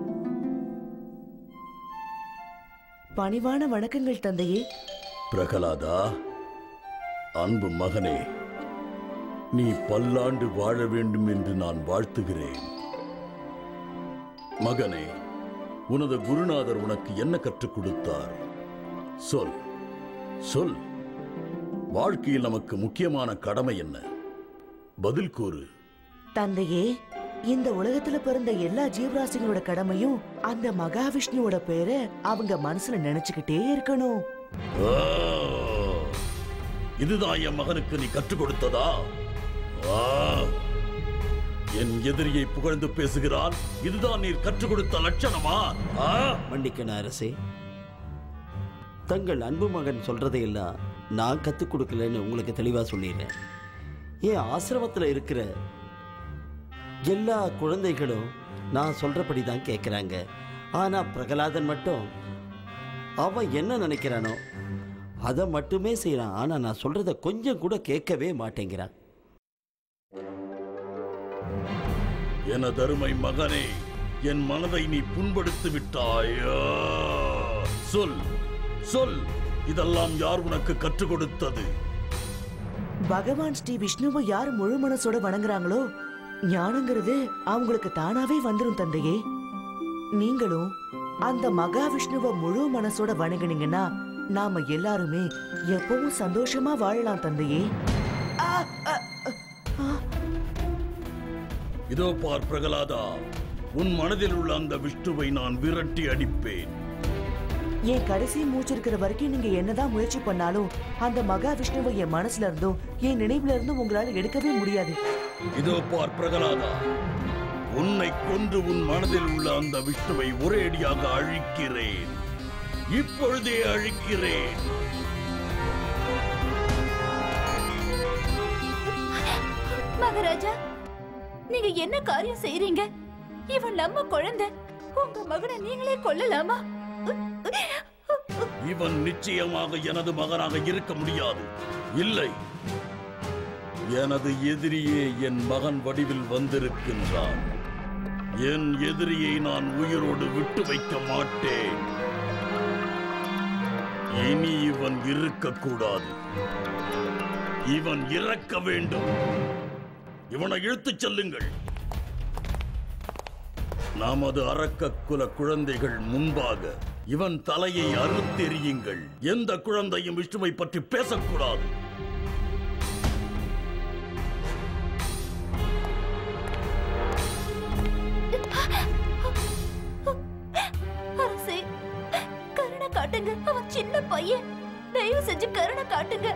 பணிவான வணக்கங்கள் தந்தையே பிரகலாதா அன்பு மகனே நீ பல்லாண்டு வாழ வேண்டும் என்று நான் வாழ்த்துகிறேன் மகனே உனது குருநாதர் உனக்கு என்ன கற்றுக் கொடுத்தார் சொல் சொல் வாழ்க்கையில் நமக்கு முக்கியமான கடமை என்ன பதில் கூறு தந்தையே இந்த உலகத்துல பிறந்த எல்லா ஜீவராசிகளோட கடமையும் அந்த மகாவிஷ்ணுவோட பேரை அவங்க மனசுல நினைச்சுக்கிட்டே இருக்கணும் ஆ! இதுதான் என் மகனுக்கு நீ கற்றுக் கொடுத்ததா ஆ! என் எதிரியை புகழ்ந்து பேசுகிறான் இதுதான் நீர் கற்றுக் கொடுத்த லட்சணமா ஆ? மன்னிக்கணும் அரசே தங்கள் அன்பு மகன் சொல்றதையெல்லாம் நான் கத்துக் கொடுக்கலன்னு உங்களுக்கு தெளிவா சொல்லிடுறேன் என் ஆசிரமத்தில் இருக்கிற எல்லா குழந்தைகளும் நான் சொல்றபடி தான் கேட்குறாங்க ஆனா பிரகலாதன் மட்டும் அவன் என்ன நினைக்கிறானோ அதை மட்டுமே செய்கிறான் ஆனா நான் சொல்றத கொஞ்சம் கூட கேட்கவே மாட்டேங்கிறான் எனதருமை மகனே என் மனதை நீ புண்படுத்தி விட்டாயா சொல் சொல் இதெல்லாம் யார் உனக்கு கற்றுக் கொடுத்தது பகவான் ஸ்ரீ விஷ்ணுவை யார் முழு மனசோட வணங்குறாங்களோ ஞானங்கிறது அவங்களுக்கு தானாவே வந்துரும் தந்தையே நீங்களும் அந்த மகாவிஷ்ணுவை முழு மனசோட வணங்குனீங்கன்னா நாம எல்லாருமே எப்பவும் சந்தோஷமா வாழலாம் தந்தையே ஆ, ஆ, ஆ. இதோ பார் பிரகலாதா உன் மனதில் உள்ள அந்த விஷ்ணுவை நான் விரட்டி அடிப்பேன் என் கடைசி மூச்சு இருக்கிற வரைக்கும் நீங்க என்னதான் முயற்சி பண்ணாலும் அந்த மகா விஷ்ணுவை என் மனசுல இருந்தும் என் நினைவுல இருந்தும் உங்களால எடுக்கவே முடியாது இதோ பார் பிரகலாதா உன்னை கொன்று உன் மனதில் உள்ள அந்த விஷ்ணுவை ஒரேடியாக அழிக்கிறேன் இப்பொழுதே அழிக்கிறேன் மகாராஜா நீங்க என்ன காரியம் செய்றீங்க இவன் நம்ம குழந்தை உங்க மகனை நீங்களே கொல்லலாமா இவன் நிச்சயமாக எனது மகனாக இருக்க முடியாது இல்லை எனது எதிரியே என் மகன் வடிவில் வந்திருக்கின்றான் என் எதிரியை நான் உயிரோடு விட்டு வைக்க மாட்டேன் இனி இவன் இருக்கக்கூடாது இவன் இறக்க வேண்டும் இவனை இழுத்துச் செல்லுங்கள் நமது அரக்க குல குழந்தைகள் முன்பாக இவன் தலையை அறுத்தெறியுங்கள் எந்த குழந்தையும் விஷ்ணுவை பற்றி பேசக்கூடாது அரசே கருணை காட்டுங்க அவன் சின்ன பையன் தயவு செஞ்சு கருணை காட்டுங்க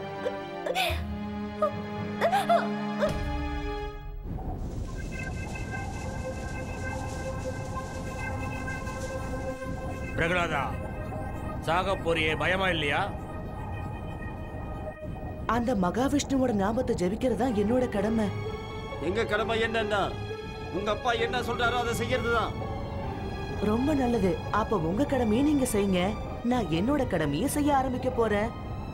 பிரகலாதா சாக போறியே பயமா இல்லையா அந்த மகாவிஷ்ணுவோட ஞாபகத்தை ஜெபிக்கிறது தான் என்னோட கடமை எங்க கடமை என்னன்னா உங்க அப்பா என்ன சொல்றாரோ அதை செய்யறது தான் ரொம்ப நல்லது அப்ப உங்க கடமையை நீங்க செய்யுங்க நான் என்னோட கடமையை செய்ய ஆரம்பிக்க போறேன்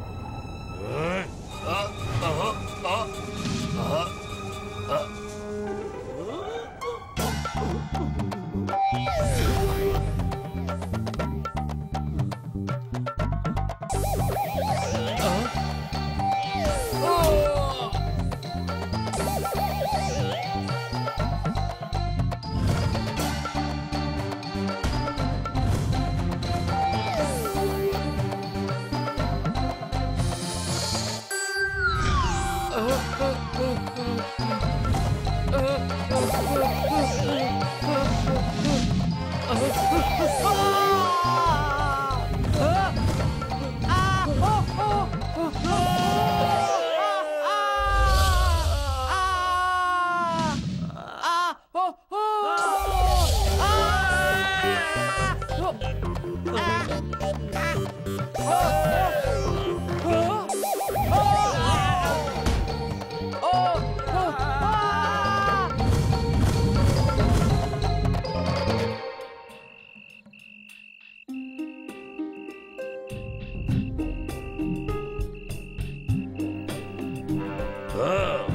ஆ.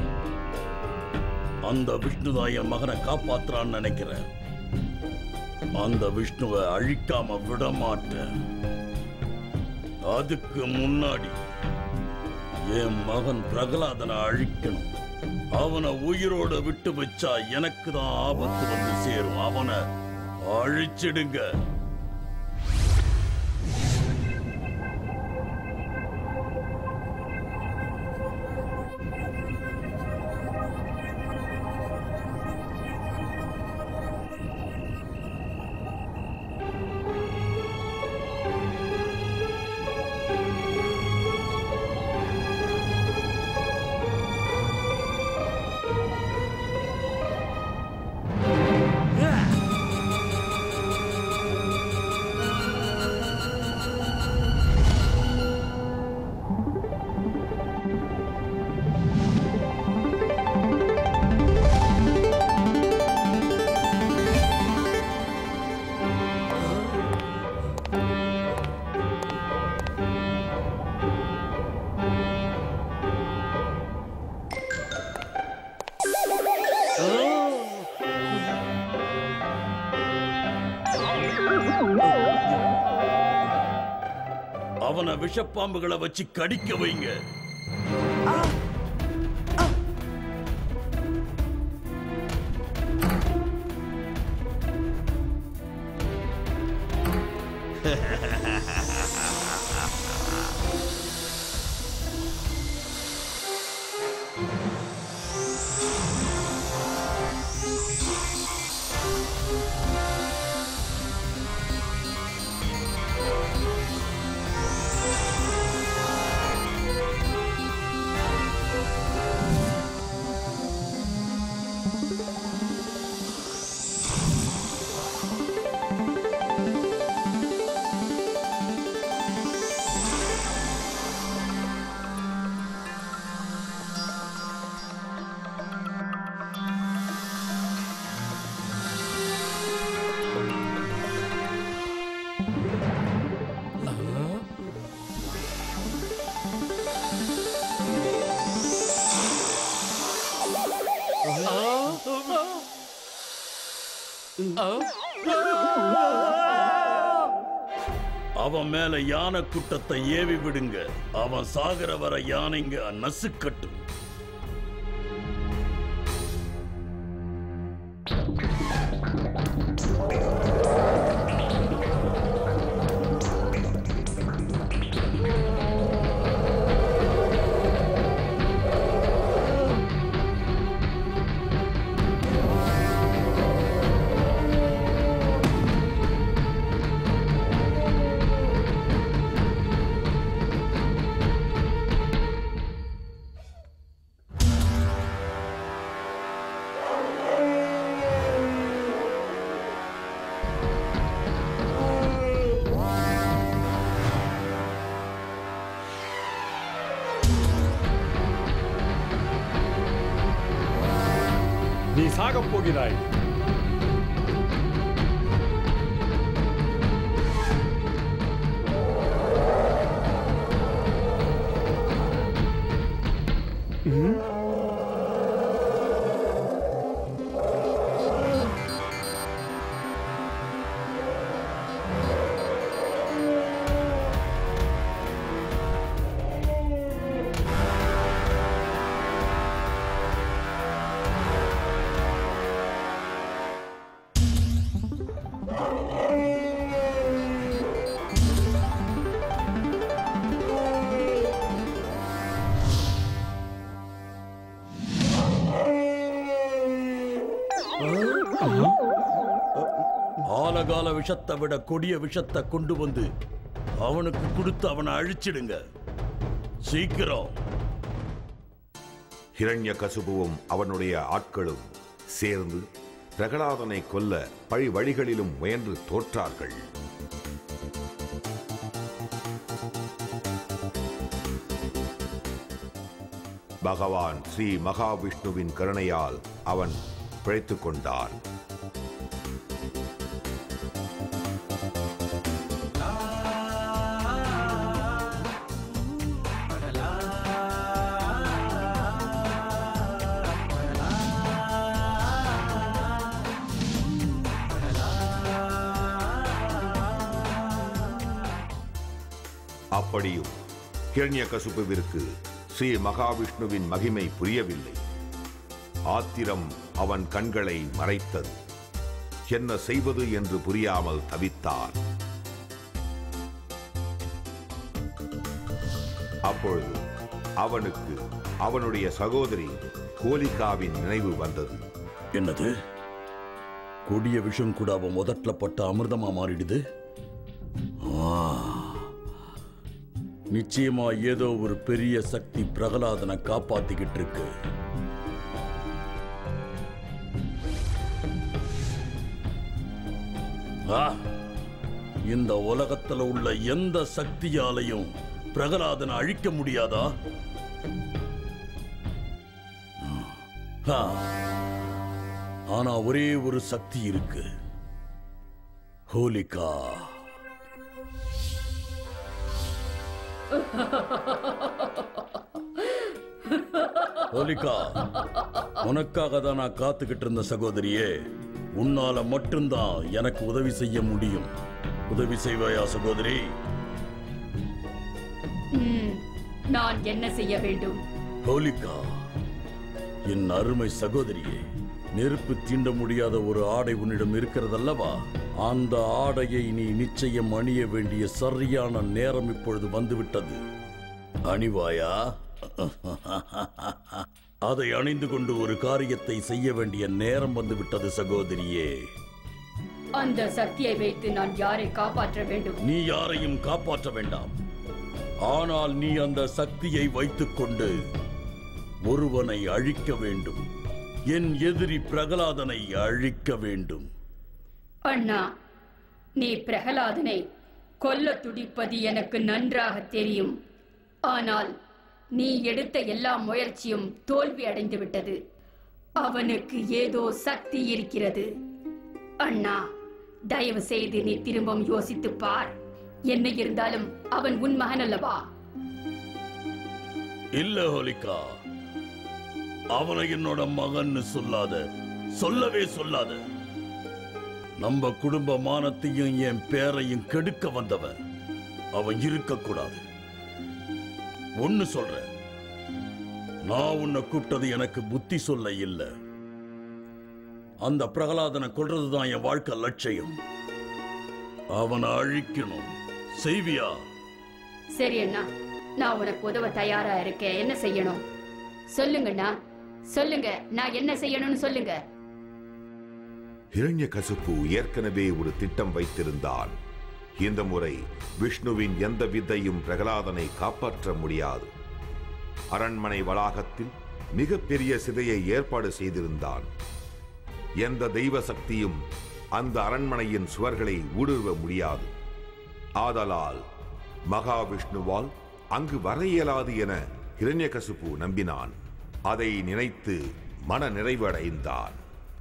அந்த விஷ்ணுதான் என் மகனை காப்பாத்துறான்னு நினைக்கிறேன் அந்த விஷ்ணுவை அழிக்காம விட மாட்டேன் அதுக்கு முன்னாடி என் மகன் பிரகலாதனை அழிக்கணும் அவனை உயிரோட விட்டு வச்சா எனக்கு தான் ஆபத்து வந்து சேரும் அவனை அழிச்சிடுங்க விஷப்பாம்புகளை வச்சு கடிக்க வைங்க அவன் மேல யானை கூட்டத்தை ஏவி விடுங்க அவன் சாகர வர யானைங்க நசுக்கட்டும் நீ சாகப் போகிறாய் ஆலகால விஷத்தை விட கொடிய விஷத்தை கொண்டு வந்து அவனுக்கு கொடுத்து அவனை அழிச்சிடுங்க சீக்கிரம் ஹிரண்ய கசுபுவும் அவனுடைய ஆட்களும் சேர்ந்து பிரகலாதனை கொல்ல பழி வழிகளிலும் முயன்று தோற்றார்கள் பகவான் ஸ்ரீ மகாவிஷ்ணுவின் கருணையால் அவன் பிழைத்துக் கொண்டான் அப்படியும் ஹிரண்யகசுபுவிற்கு ஸ்ரீ மகாவிஷ்ணுவின் மகிமை புரியவில்லை ஆத்திரம் அவன் கண்களை மறைத்தது என்ன செய்வது என்று புரியாமல் தவித்தான் அப்பொழுது அவனுக்கு அவனுடைய சகோதரி கோலிகாவின் நினைவு வந்தது என்னது கொடிய விஷம் கூட அவன் முதட்ல பட்ட அமிர்தமா மாறிடுது ஆ. நிச்சயமா ஏதோ ஒரு பெரிய சக்தி பிரகலாதனை காப்பாத்திக்கிட்டு இருக்கு ஆ, இந்த உலகத்துல உள்ள எந்த சக்தியாலையும் பிரகலாதனை அழிக்க முடியாதா ஆ. ஆனா ஒரே ஒரு சக்தி இருக்கு ஹோலிகா ஹோலிகா உனக்காக தான் நான் காத்துக்கிட்டு இருந்த சகோதரியே உன்னால மட்டும்தான் எனக்கு உதவி செய்ய முடியும் உதவி செய்வாயா சகோதரி ம், நான் என்ன செய்ய வேண்டும் ஹோலிகா என் அருமை சகோதரியே நெருப்பு தீண்ட முடியாத ஒரு ஆடை உன்னிடம் இருக்கிறதல்லவா அந்த ஆடையை நீ நிச்சயம் அணிய வேண்டிய சரியான நேரம் இப்பொழுது வந்துவிட்டது அணிவாயா அதை அணிந்து கொண்டு ஒரு காரியத்தை செய்ய வேண்டிய நேரம் வந்துவிட்டது சகோதரியே அந்த சக்தியை வைத்து நான் யாரை காப்பாற்ற வேண்டும் நீ யாரையும் காப்பாற்ற வேண்டாம் ஆனால் நீ அந்த சக்தியை வைத்துக்கொண்டு ஒருவனை அழிக்க வேண்டும் என் எதிரி பிரகலாதனை அழிக்க வேண்டும் அண்ணா நீ பிரகலாதனை கொல்ல துடிப்பது எனக்கு நன்றாக தெரியும் ஆனால் நீ எடுத்த எல்லா முயற்சியும் தோல்வி அடைந்து விட்டது அவனுக்கு ஏதோ சக்தி இருக்கிறது அண்ணா தயவு செய்து நீ திரும்பவும் யோசித்துப் பார் என்ன இருந்தாலும் அவன் உன் மகன் அல்லவா இல்ல ஹோலிகா அவனை என்னோட மகன்னு சொல்லாத சொல்லவே சொல்லாத நம்ம குடும்ப மானத்தையும் என் பேரையும் கெடுக்க வந்தவன் அவன் இருக்கக்கூடாது ஒன்னு சொல்றேன் நான் உன்னை கூப்பிட்டது எனக்கு புத்தி சொல்ல இல்ல அந்த பிரகலாதனை கொல்றதுதான் என் வாழ்க்கை லட்சியம் அவனை அழிக்கணும் செய்வியா சரி அண்ணா நான் உனக்கு உதவ தயாரா இருக்கேன் என்ன செய்யணும் சொல்லுங்கண்ணா சொல்லுங்க நான் என்ன செய்யணும்னு சொல்லுங்க ஹிரண்யகசிப்பு ஏற்கனவே ஒரு திட்டம் வைத்திருந்தான் இந்த முறை விஷ்ணுவின் எந்த வித்தையும் பிரகலாதனை காப்பாற்ற முடியாது அரண்மனை வளாகத்தில் மிகப்பெரிய சிதையை ஏற்பாடு செய்திருந்தான் எந்த தெய்வ சக்தியும் அந்த அரண்மனையின் சுவர்களை ஊடுருவ முடியாது ஆதலால் மகாவிஷ்ணுவால் அங்கு வர இயலாது என ஹிரண்யகசிப்பு நம்பினான் அதை நினைத்து மன நிறைவு அடைந்தான்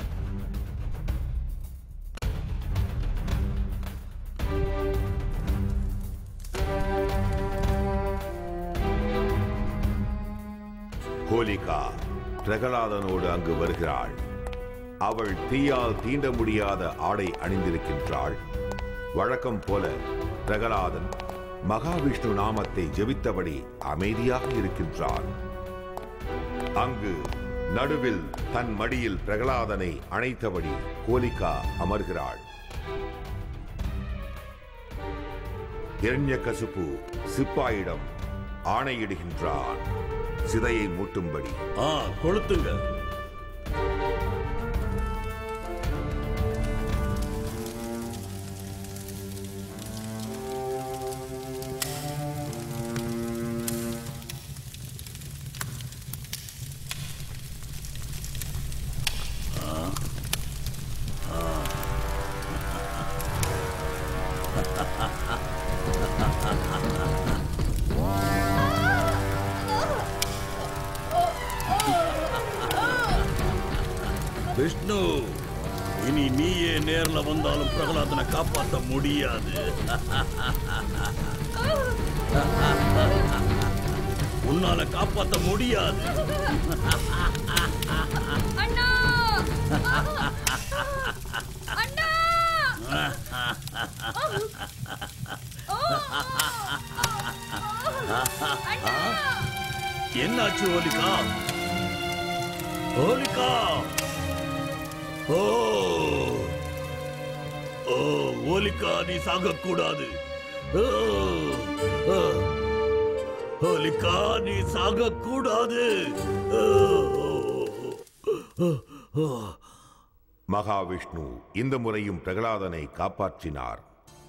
ஹோலிகா பிரகலாதனோடு அங்கு வருகிறாள் அவள் தீயால் தீண்ட முடியாத ஆடை அணிந்திருக்கின்றாள் வழக்கம் போல பிரகலாதன் மகாவிஷ்ணு நாமத்தை ஜெபித்தபடி அமைதியாக இருக்கின்றான் அங்கு நடுவில் தன் மடியில் பிரகலாதனை அணைத்தபடி ஹோலிகா அமர்கிறாள் இரண்யகசிப்பு சிப்பாயிடம் ஆணையிடுகின்றான் சிதையை மூட்டும்படி ஆ கொளுத்துங்க விஷ்ணு இனி நீயே நேர்ல வந்தாலும் பிரகலாதனை காப்பாற்ற முடியாது உன்னால காப்பாற்ற முடியாது அண்ணா அண்ணா என்னாச்சு ஹோலிகா ஹோலிகா ஓ ஓ ஹோலிகா நீ சாகக்கூடாது ஓ, ஓ. ஹோலிகா நீ சாகக்கூடாது ஓ, ஓ, ஓ. மகாவிஷ்ணு இந்த முறையும் பிரகலாதனை காப்பாற்றினார்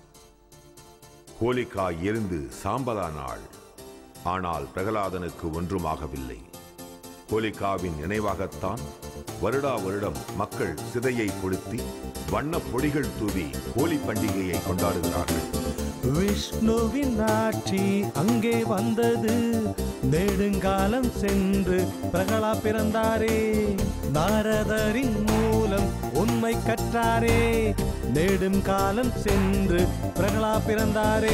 ஹோலிகா எரிந்து சாம்பலானாள் ஆனால் பிரகலாதனுக்கு ஒன்றுமாகவில்லை ஹோலிகாவின் நினைவாகத்தான் வருடா வருடம் மக்கள் சிதையை கொளுத்தி வண்ணப் பொடிகள் தூவி ஹோலி பண்டிகையை கொண்டாடுகிறார்கள் விஷ்ணுவின் ஆட்சி அங்கே வந்தது நெடுங்காலம் சென்று பிரகலா பிறந்தாரே நாரதரின் மூலம் உண்மை கற்றாரே நெடும் காலம் சென்று பிரகலா பிறந்தாரே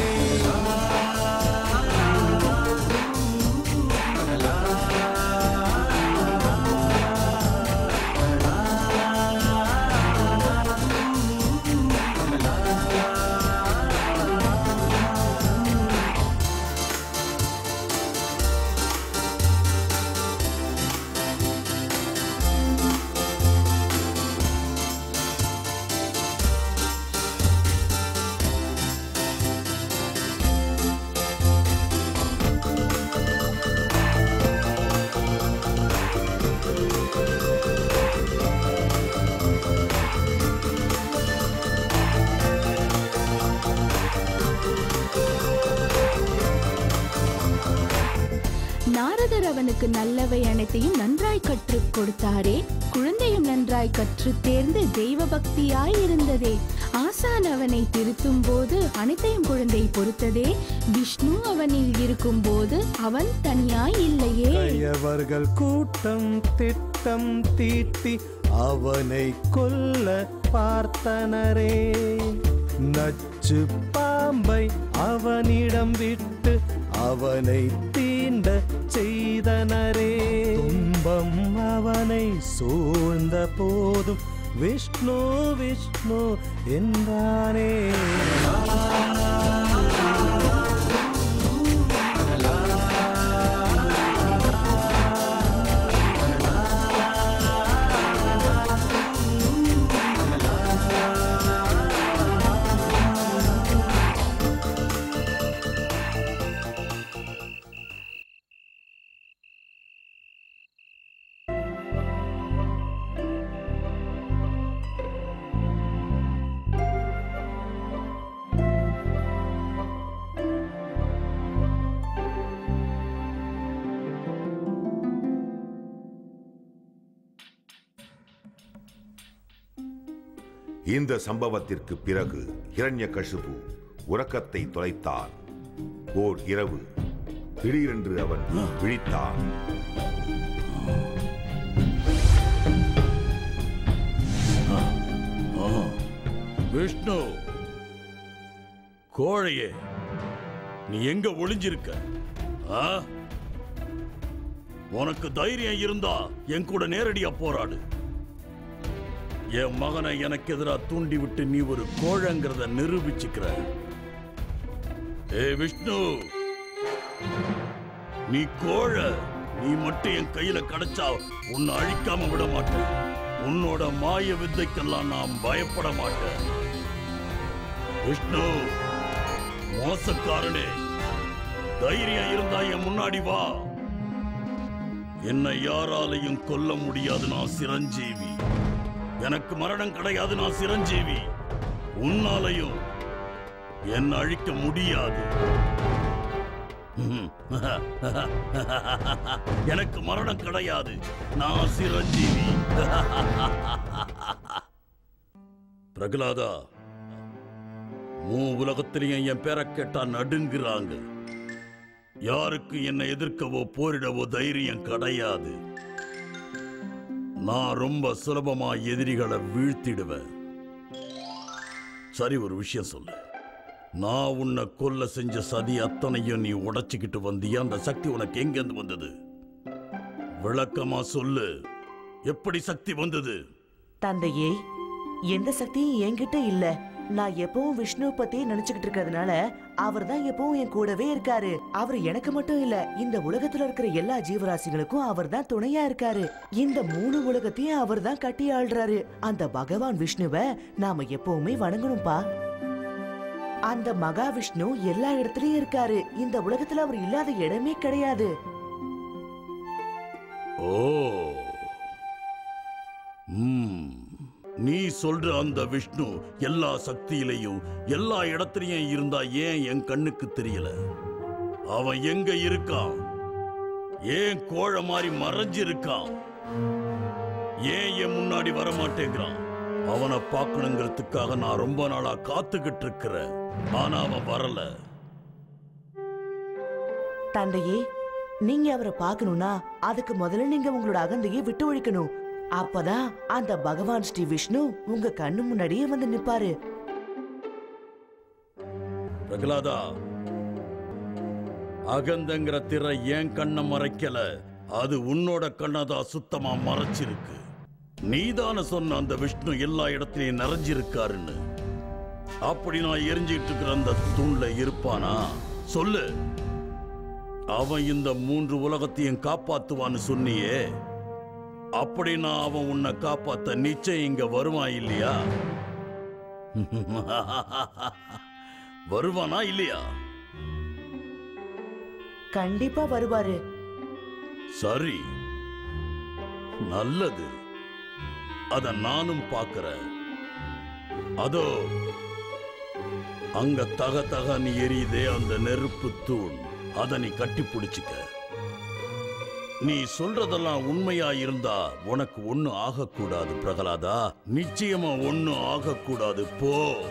நமக்கு நல்லவை அனைத்தையும் நன்றாய் கற்றுக் கொடுத்தாரே குழந்தையும் நன்றாய் கற்று தேர்ந்து தெய்வ பக்தியாய் இருந்ததே ஆசான் அவனை திருத்தும் போது அனைத்தையும் குழந்தை பொறுத்ததே விஷ்ணு அவனில் இருக்கும் போது அவன் தனியாய் இல்லையே கயவர்கள் கூட்டம் திட்டம் தீட்டி அவனை கொல்ல பார்த்தனரே நச்சு பாம்பை அவனிடம் விட்டு அவனை தீண்ட செய்தனரே துன்பம் அவனை சூழ்ந்த போதும் விஷ்ணு விஷ்ணு என்றானே இந்த சம்பவத்திற்கு பிறகு ஹிரண்யகசிபு உறக்கத்தை தொலைத்தான் ஓர் இரவு திடீரென்று அவன் விழித்தான் ஆ, விஷ்ணு கோழையே நீ எங்க ஒளிஞ்சிருக்க ஆ? உனக்கு தைரியம் இருந்தா என் கூட நேரடியா போராடு என் மகனை எனக்கு எதிராக தூண்டி விட்டு நீ ஒரு கோழைங்கிறத நிரூபிச்சுக்கிற ஏ விஷ்ணு நீ கோழை நீ மட்டும் என் கையில கிடைச்சா உன்னை அழிக்காம விட மாட்டேன் உன்னோட மாய வித்தைக்கெல்லாம் நான் பயப்பட மாட்டேன் விஷ்ணு மோசக்காரனே தைரியம் இருந்தா என் முன்னாடி வா என்னை யாராலையும் கொல்ல முடியாது நான் சிரஞ்சீவி எனக்கு மரணம் கிடையாது நான் சிரஞ்சீவி உன்னாலையும் என்னை அழிக்க முடியாது எனக்கு மரணம் கிடையாது நான் சிரஞ்சீவி பிரகலாதா மூ உலகத்திலையும் என் பேரை கேட்டா நடுங்குறாங்க யாருக்கு என்னை எதிர்க்கவோ போரிடவோ தைரியம் கிடையாது நான் ரொம்ப சுலபமா எதிரிகளை வீழ்த்திடுவேன் சரி ஒரு விஷயம் சொல்லு நான் உன்னை கொல்ல செஞ்ச சதி அத்தனையும் நீ உடைச்சுக்கிட்டு வந்தியா அந்த சக்தி உனக்கு எங்கிருந்து வந்தது விளக்கமா சொல்லு எப்படி சக்தி வந்தது தந்தையே எந்த சக்தியும் என்கிட்ட இல்ல நான் எப்பவும் விஷ்ணு பத்தி நினைச்சுக்கிட்டு இருக்கிறதுனால அவர் தான் எப்பவும் என் கூடவே இருக்காரு அவர் எனக்கு மட்டும் இல்ல இந்த உலகத்துல இருக்கிற எல்லா ஜீவராசிகளுக்கும் அவர் தான் துணையா இருக்காரு இந்த மூணு உலகத்தையும் அவர் தான் கட்டி ஆள்றாரு அந்த பகவான் விஷ்ணுவை நாம எப்பவுமே வணங்கணும்பா அந்த மகாவிஷ்ணு எல்லா இடத்துலயும் இருக்காரு இந்த உலகத்துல அவர் இல்லாத இடமே கிடையாது ஓ ம். நீ சொல்ற அந்த விஷ்ணு எல்லா சக்தியிலையும் எல்லா இடத்துலயும் இருந்தா ஏன் என் கண்ணுக்கு தெரியல அவன் எங்க இருக்கான் ஏன் கோழ மாதிரி மறைஞ்சிருக்கான் ஏன் என் முன்னாடி வர மாட்டேங்கிறான் அவனை பார்க்கணுங்கிறதுக்காக நான் ரொம்ப நாளா காத்துக்கிட்டு இருக்கிறேன் ஆனா அவன் வரல தந்தையே நீங்க அவரை பார்க்கணும்னா அதுக்கு முதல்ல நீங்க உங்களோட அகந்தையை விட்டு ஒழிக்கணும் அப்பதான் அந்த பகவான் ஸ்ரீ விஷ்ணு உங்க கண்ணு முன்னாடியே வந்து நிப்பாரு பிரகலாதா அகந்தங்கிற திரை ஏன் கண்ணை மறைக்கல அது உன்னோட கண்ணதான் சுத்தமா மறைச்சிருக்கு நீதான சொன்ன அந்த விஷ்ணு எல்லா இடத்துலயும் நிறைஞ்சிருக்காருன்னு அப்படி நான் எரிஞ்சிட்டு இருக்கிற அந்த தூண்ல இருப்பானா சொல்லு அவன் இந்த மூன்று உலகத்தையும் காப்பாத்துவான்னு சொன்னியே அப்படின்னா அவன் உன்னை காப்பாத்த நிச்சயம் இங்க வருவான் இல்லையா வருவானா இல்லையா கண்டிப்பா வருவாரு சரி நல்லது அத நானும் பார்க்கிறேன் அதோ அங்க தக தகன்னு எரியுதே அந்த நெருப்பு தூண் அத நீ கட்டி பிடிச்சுக்க நீ சொல்றதெல்லாம் உண்மையா இருந்தா உனக்கு ஒண்ணு ஆகக்கூடாது பிரகலாதா நிச்சயமா ஒண்ணு ஆகக்கூடாது போ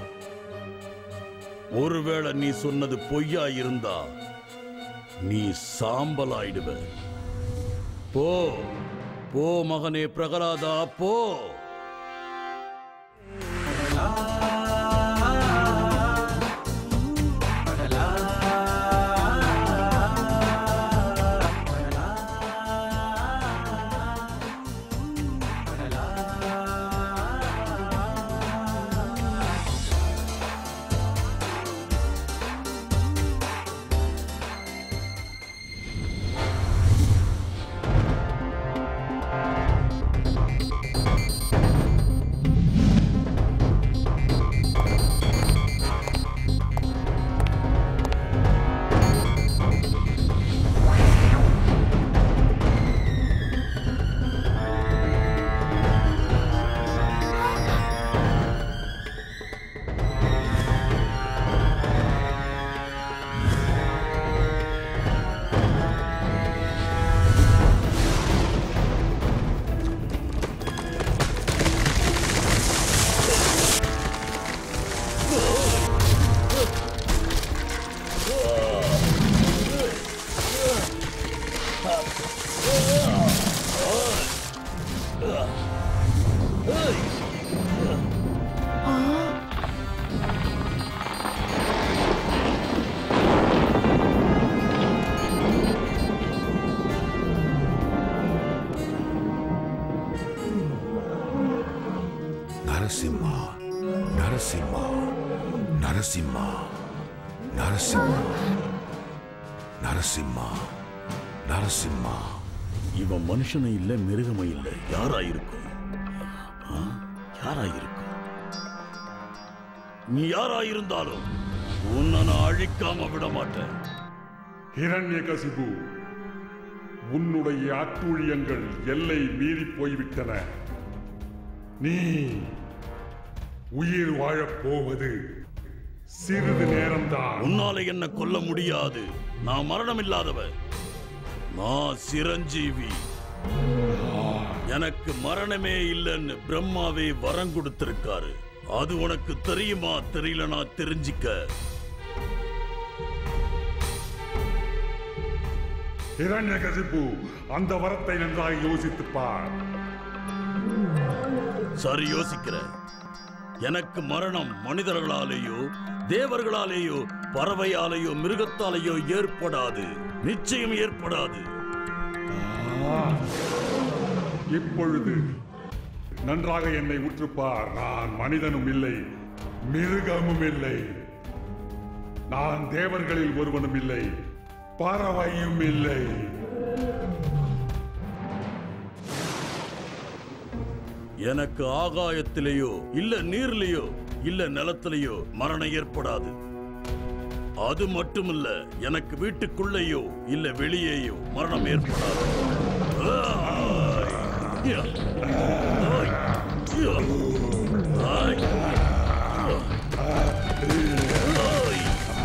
ஒருவேளை நீ சொன்னது பொய்யா இருந்தா நீ சாம்பலாயிடுவ போ போ மகனே பிரகலாதா போ நரசிம்மா நரசிம்மா நரசிம்மா நரசிம்மா நரசிம்மா நரசிம்மா இவன் மனுஷனும் இல்ல மிருகமும் இல்ல யாரா இருக்கும் ஆ? யாரா இருக்கும் நீ யாரா இருந்தாலும் உன்னை நான் அழிக்காம விட மாட்டேன் ஹிரண்யகசிபு உன்னுடைய அட்டூழியங்கள் எல்லை மீறி போய்விட்டன நீ உயிர் வாழப் போவது சிறிது நேரம்தான் உன்னால என்ன கொல்ல முடியாது நான் மரணம் இல்லாதவன் நான் சிரஞ்சீவி எனக்கு மரணமே இல்லைன்னு பிரம்மாவே வரம் கொடுத்திருக்காரு அது உனக்கு தெரியுமா தெரியலனா தெரிஞ்சிக்க ஹிரண்யகசிபு அந்த வரத்தை நன்றாக யோசித்துப் பார் சரி யோசிக்கிறேன் எனக்கு மரணம் மனிதர்களாலேயோ தேவர்களாலேயோ பறவையாலேயோ மிருகத்தாலேயோ ஏற்படாது நிச்சயம் ஏற்படாது ஆ, இப்பொழுது நன்றாக என்னை உற்றுப்பார் நான் மனிதனும் இல்லை மிருகமும் இல்லை நான் தேவர்களில் ஒருவனும் இல்லை பறவையும் இல்லை எனக்கு ஆகாயத்திலேயோ இல்ல நீர்லயோ இல்ல நிலத்திலேயோ மரணம் ஏற்படாது அது மட்டுமில்ல எனக்கு வீட்டுக்குள்ளேயோ இல்ல வெளியேயோ மரணம் ஏற்படாது ஆய்! யா! ஆய்! யா! ஆய்! ஆய்!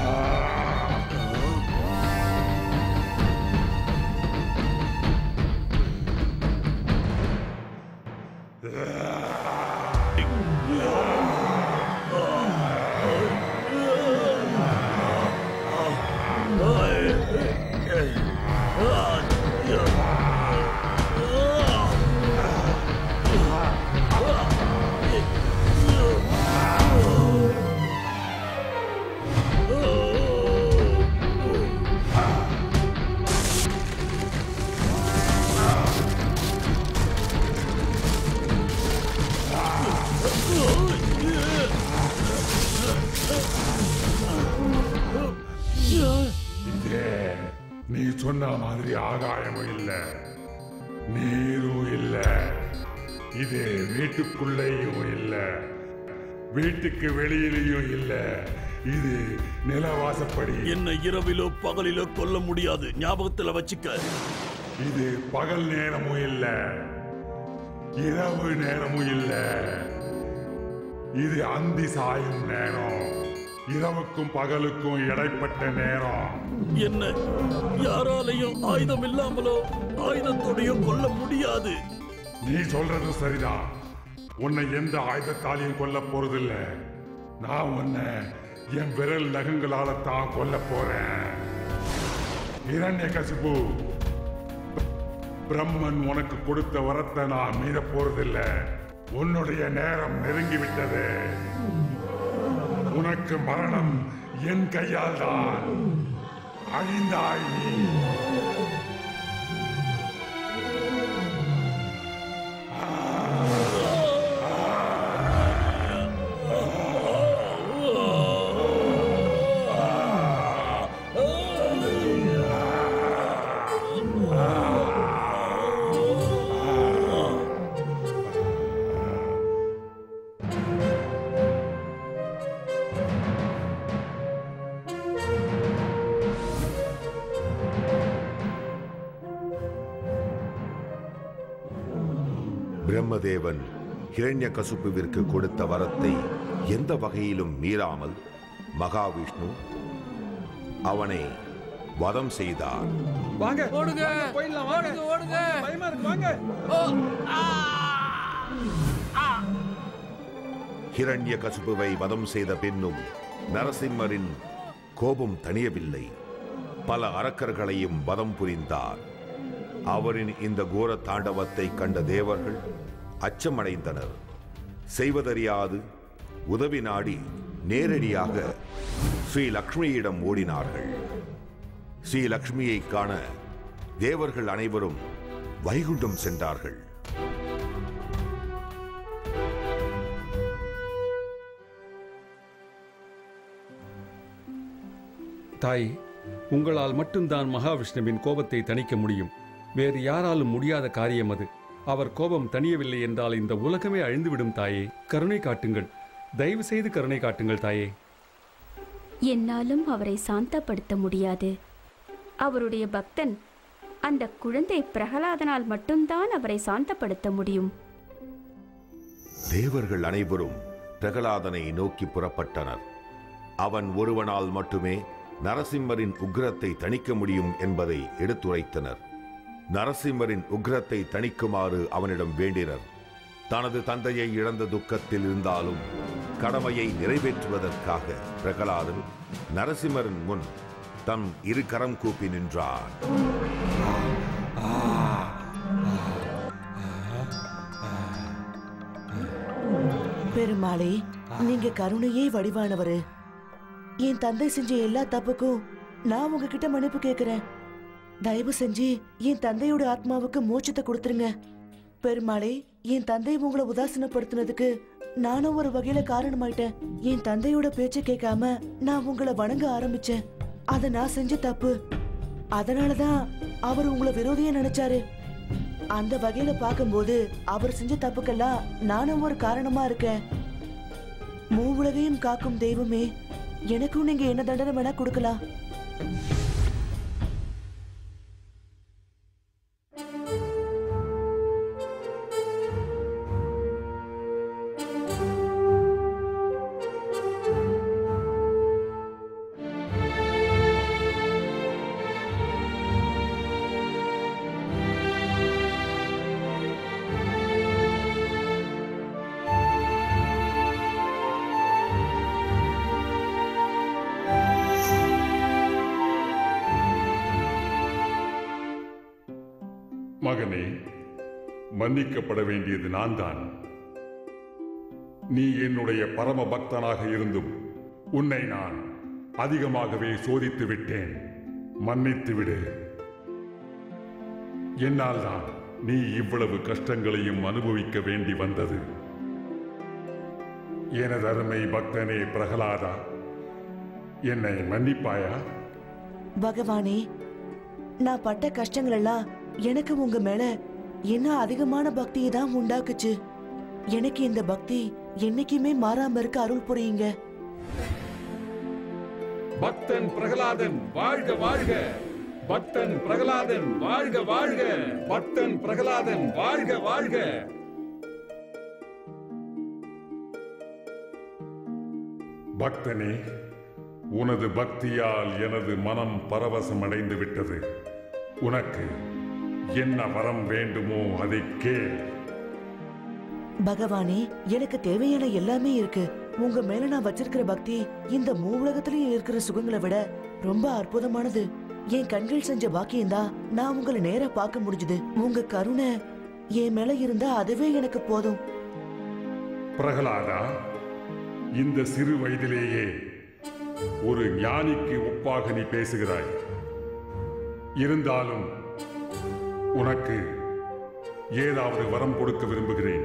இதே நீ சொன்ன மாதிரி ஆகாயமும் இல்ல நீரும் இல்ல இது வீட்டுக்குள்ளேயும் இல்ல வீட்டுக்கு வெளியிலையும் இல்ல இது நிலவாசப்படி என்ன இரவிலோ பகலிலோ கொல்ல முடியாது ஞாபகத்துல வச்சுக்க இது பகல் நேரமும் இல்ல இரவு நேரமும் இல்ல இது அந்தி சாயும் நேரம் இரவுக்கும் பகலுக்கும் இடைப்பட்ட நேரம் என்ன யாராலையும் ஆயுதம் இல்லாமலோ ஆயுதத்தோடையோ கொல்ல முடியாது நீ சொல்றது சரிதான் உன்னை எந்த ஆயுதத்தாலையும் கொல்ல போறதில்ல நான் உன்னை என் விரல் நகங்களால தான் கொல்ல போறேன் இரண்ய கசிப்பு பிரம்மன் உனக்கு கொடுத்த வரத்தை நான் மீற போறதில்ல உன்னுடைய நேரம் நெருங்கி விட்டது உனக்கு மரணம் என் கையால் தான் அழிந்தாய் நீ பிரம்மதேவன் ஹிரண்ய கசுப்புவிற்கு கொடுத்த வரத்தை எந்த வகையிலும் மீறாமல் மகாவிஷ்ணு அவனை வதம் செய்தார் வாங்க ஓடுங்க போயிடலாம் ஓடுங்க ஓடுங்க பயமா இருக்கு வாங்க ஹிரண்ய கசுப்புவை வதம் செய்த பின்னும் நரசிம்மரின் கோபம் தணியவில்லை பல அரக்கர்களையும் வதம் புரிந்தார் அவரின் இந்த கோர தாண்டவத்தை கண்ட தேவர்கள் அச்சமடைந்தனர் செய்வதறியாது உதவி நாடி நேரடியாக ஸ்ரீ லக்ஷ்மியிடம் ஓடினார்கள் ஸ்ரீ லக்ஷ்மியை காண தேவர்கள் அனைவரும் வைகுண்டம் சென்றார்கள் தாய் உங்களால் மட்டும்தான் மகாவிஷ்ணுவின் கோபத்தை தணிக்க முடியும் வேறு யாராலும் முடியாத காரியம் அது அவர் கோபம் தணியவில்லை என்றால் இந்த உலகமே அழிந்துவிடும் தாயே கருணை காட்டுங்கள் தயவு செய்து கருணை காட்டுங்கள் தாயே என்னாலும் அவரை சாந்தப்படுத்த முடியாது அவருடைய பக்தன் அந்த குழந்தை பிரகலாதனால் மட்டும்தான் அவரை சாந்தப்படுத்த முடியும் தேவர்கள் அனைவரும் பிரகலாதனை நோக்கி புறப்பட்டனர் அவன் ஒருவனால் மட்டுமே நரசிம்மரின் உக்கிரத்தை தணிக்க முடியும் என்பதை எடுத்துரைத்தனர் நரசிம்மரின் உக்கிரத்தை தணிக்குமாறு அவனிடம் வேண்டினர் தனது தந்தையை இழந்த துக்கத்தில் இருந்தாலும் கடமையை நிறைவேற்றுவதற்காக பிரகலாதன் நரசிம்மரின் முன் தம் இரு கரம் கூப்பி நின்றான் பெருமாளே நீங்க கருணையே வடிவானவரு என் தந்தை செஞ்ச எல்லா தப்புக்கும் நான் உங்ககிட்ட மன்னிப்பு கேக்குறேன் தயவு செஞ்சு என் தந்தையோட ஆத்மாவுக்கு மோட்சத்தை கொடுத்துருங்க பெருமாளே என் தந்தை உங்களை உதாசீனப்படுத்தினதுக்கு நானும் ஒரு வகையில காரணமாயிட்டேன் என் தந்தையோட பேச்ச கேட்காம நான் உங்களை வணங்க ஆரம்பிச்சேன் அத நான் செஞ்ச தப்பு அதனாலதான் அவர் உங்களை விரோதியா நினைச்சாரு அந்த வகையில பார்க்கும்போது அவர் செஞ்ச தப்புக்கெல்லாம் நானும் ஒரு காரணமா இருக்கேன் மூவுலகையும் காக்கும் தெய்வமே எனக்கும் நீங்க என்ன தண்டனை வேணா கொடுக்கலாம் மகனே மன்னிக்கப்பட வேண்டியது நான் தான் நீ என்னுடைய பரம பக்தனாக இருந்தும் உன்னை நான் அதிகமாகவே சோதித்து விட்டேன் மன்னித்து விடு என்னால் தான் நீ இவ்வளவு கஷ்டங்களையும் அனுபவிக்க வேண்டி வந்தது எனது அருமை பக்தனே பிரகலாதா என்னை மன்னிப்பாயா பகவானே நான் பட்ட கஷ்டங்கள் எல்லாம் எனக்கு உங்க மேல இன்னும் அதிகமான பக்தியை தான் உண்டாக்குச்சு எனக்கு இந்த பக்தி என்னைக்குமே மாறாம இருக்க அருள் புரியுங்க பக்தன் பிரகலாதன் வாழ்க வாழ்க பக்தன் பிரகலாதன் வாழ்க வாழ்க பக்தன் பிரகலாதன் வாழ்க வாழ்க பக்தனே உனது பக்தியால் எனது மனம் பரவசம் அடைந்து விட்டது உனக்கு என்ன வரம் வேண்டுமோ அதை கேள் பகவானே எனக்கு தேவையான எல்லாமே இருக்கு உங்க மேல நான் வச்சிருக்கிற பக்தி இந்த மூ உலகத்திலயும் இருக்கிற சுகங்களை விட ரொம்ப அற்புதமானது என் கண்கள் செஞ்ச பாக்கியம்தான் நான் உங்களை நேரா பார்க்க முடிஞ்சது உங்க கருணை என் மேல இருந்தா அதுவே எனக்கு போதும் பிரகலாதா இந்த சிறு வயதிலேயே ஒரு ஞானிக்கு ஒப்பாக நீ பேசுகிறாய் இருந்தாலும் உனக்கு ஏதாவது வரம் கொடுக்க விரும்புகிறேன்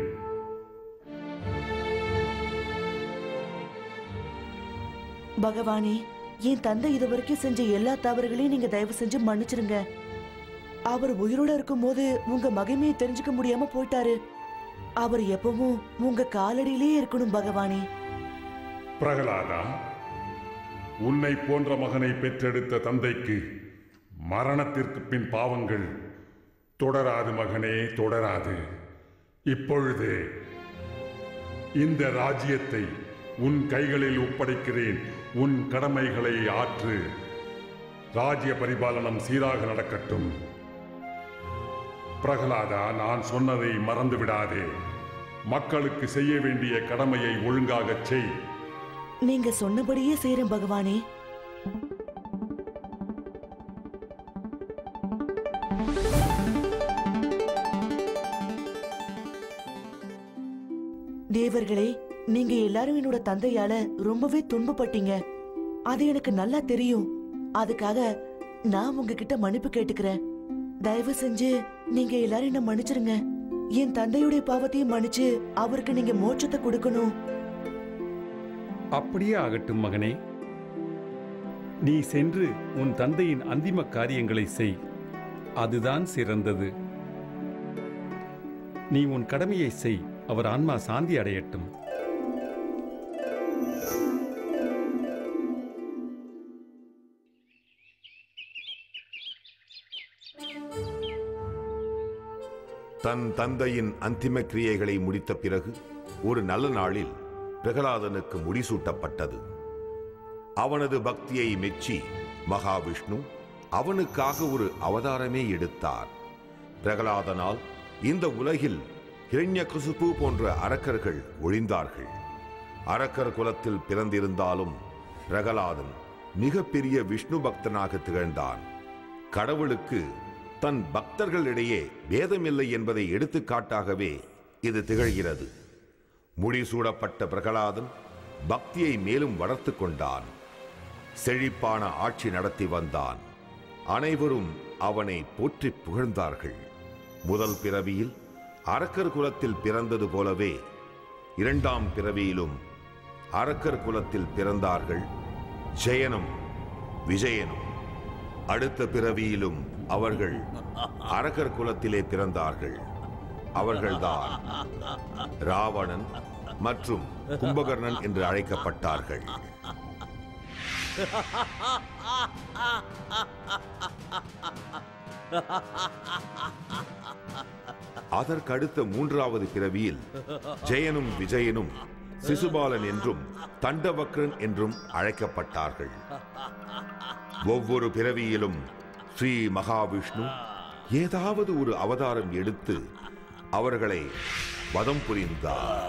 பகவானே என் தந்தை இதுவரைக்கும் செஞ்ச எல்லா தவறுகளையும் நீங்க தயவு செஞ்சு மன்னிச்சிருங்க அவர் உயிரோட இருக்கும்போது உங்க மகிமையை தெரிஞ்சுக்க முடியாம போயிட்டாரு அவர் எப்பவும் உங்க காலடியிலேயே இருக்கணும் பகவானே பிரகலாதா உன்னை போன்ற மகனை பெற்றெடுத்த தந்தைக்கு மரணத்திற்கு பின் பாவங்கள் தொடராது மகனே தொடராது இப்பொழுது இந்த ராஜ்யத்தை உன் கைகளில் ஒப்படைக்கிறேன் உன் கடமைகளை ஆற்று ராஜ்ய பரிபாலனம் சீராக நடக்கட்டும் பிரகலாதா நான் சொன்னதை மறந்து விடாதே மக்களுக்கு செய்ய வேண்டிய கடமையை ஒழுங்காகச் செய் நீங்க சொன்னபடியே செய்யறேன் பகவானே தேவர்களே நீங்க எல்லாரும் என்னோட தந்தையால ரொம்பவே துன்பப்பட்டீங்க அது எனக்கு நல்லா தெரியும் அதுக்காக நான் உங்ககிட்ட மன்னிப்பு கேட்டுக்கிறேன் தயவு செஞ்சு நீங்க எல்லாரும் என்ன மன்னிச்சிருங்க என் தந்தையுடைய பாவத்தையும் மன்னிச்சு அவருக்கு நீங்க மோட்சத்தை கொடுக்கணும் அப்படியே ஆகட்டும் மகனே நீ சென்று உன் தந்தையின் அந்திம காரியங்களை செய் அதுதான் சிறந்தது நீ உன் கடமையை செய் அவர் ஆன்மா சாந்தி அடையட்டும் தன் தந்தையின் அந்திம கிரியைகளை முடித்த பிறகு ஒரு நல்ல நாளில் பிரகலாதனுக்கு முடிசூட்டப்பட்டது அவனது பக்தியை மெச்சி மகாவிஷ்ணு அவனுக்காக ஒரு அவதாரமே எடுத்தார் பிரகலாதனால் இந்த உலகில் ஹிரண்யகசுபு போன்ற அரக்கர்கள் ஒழிந்தார்கள் அரக்கர் குலத்தில் பிறந்திருந்தாலும் பிரகலாதன் மிகப்பெரிய விஷ்ணு பக்தனாக திகழ்ந்தான் கடவுளுக்கு தன் பக்தர்களிடையே பேதமில்லை என்பதை எடுத்துக்காட்டாகவே இது திகழ்கிறது முடிசூடப்பட்ட பிரகலாதன் பக்தியை மேலும் வளர்த்து கொண்டான் செழிப்பான ஆட்சி நடத்தி வந்தான் அனைவரும் அவனை போற்றி புகழ்ந்தார்கள் முதல் பிறவியில் அரக்கர் குலத்தில் பிறந்தது போலவே இரண்டாம் பிறவியிலும் அரக்கர் குலத்தில் பிறந்தார்கள் ஜெயனும் விஜயனும் அடுத்த பிறவியிலும் அவர்கள் அரக்கர் குலத்திலே பிறந்தார்கள் அவர்கள்தான் ராவணன் மற்றும் கும்பகர்ணன் என்று அழைக்கப்பட்டார்கள் அதற்கடுத்த மூன்றாவது பிறவியில் ஜெயனும் விஜயனும் சிசுபாலன் என்றும் தண்டவக்ரன் என்றும் அழைக்கப்பட்டார்கள் ஒவ்வொரு பிறவியிலும் ஸ்ரீ மகாவிஷ்ணு ஏதாவது ஒரு அவதாரம் எடுத்து அவர்களை வதம் புரிந்தார்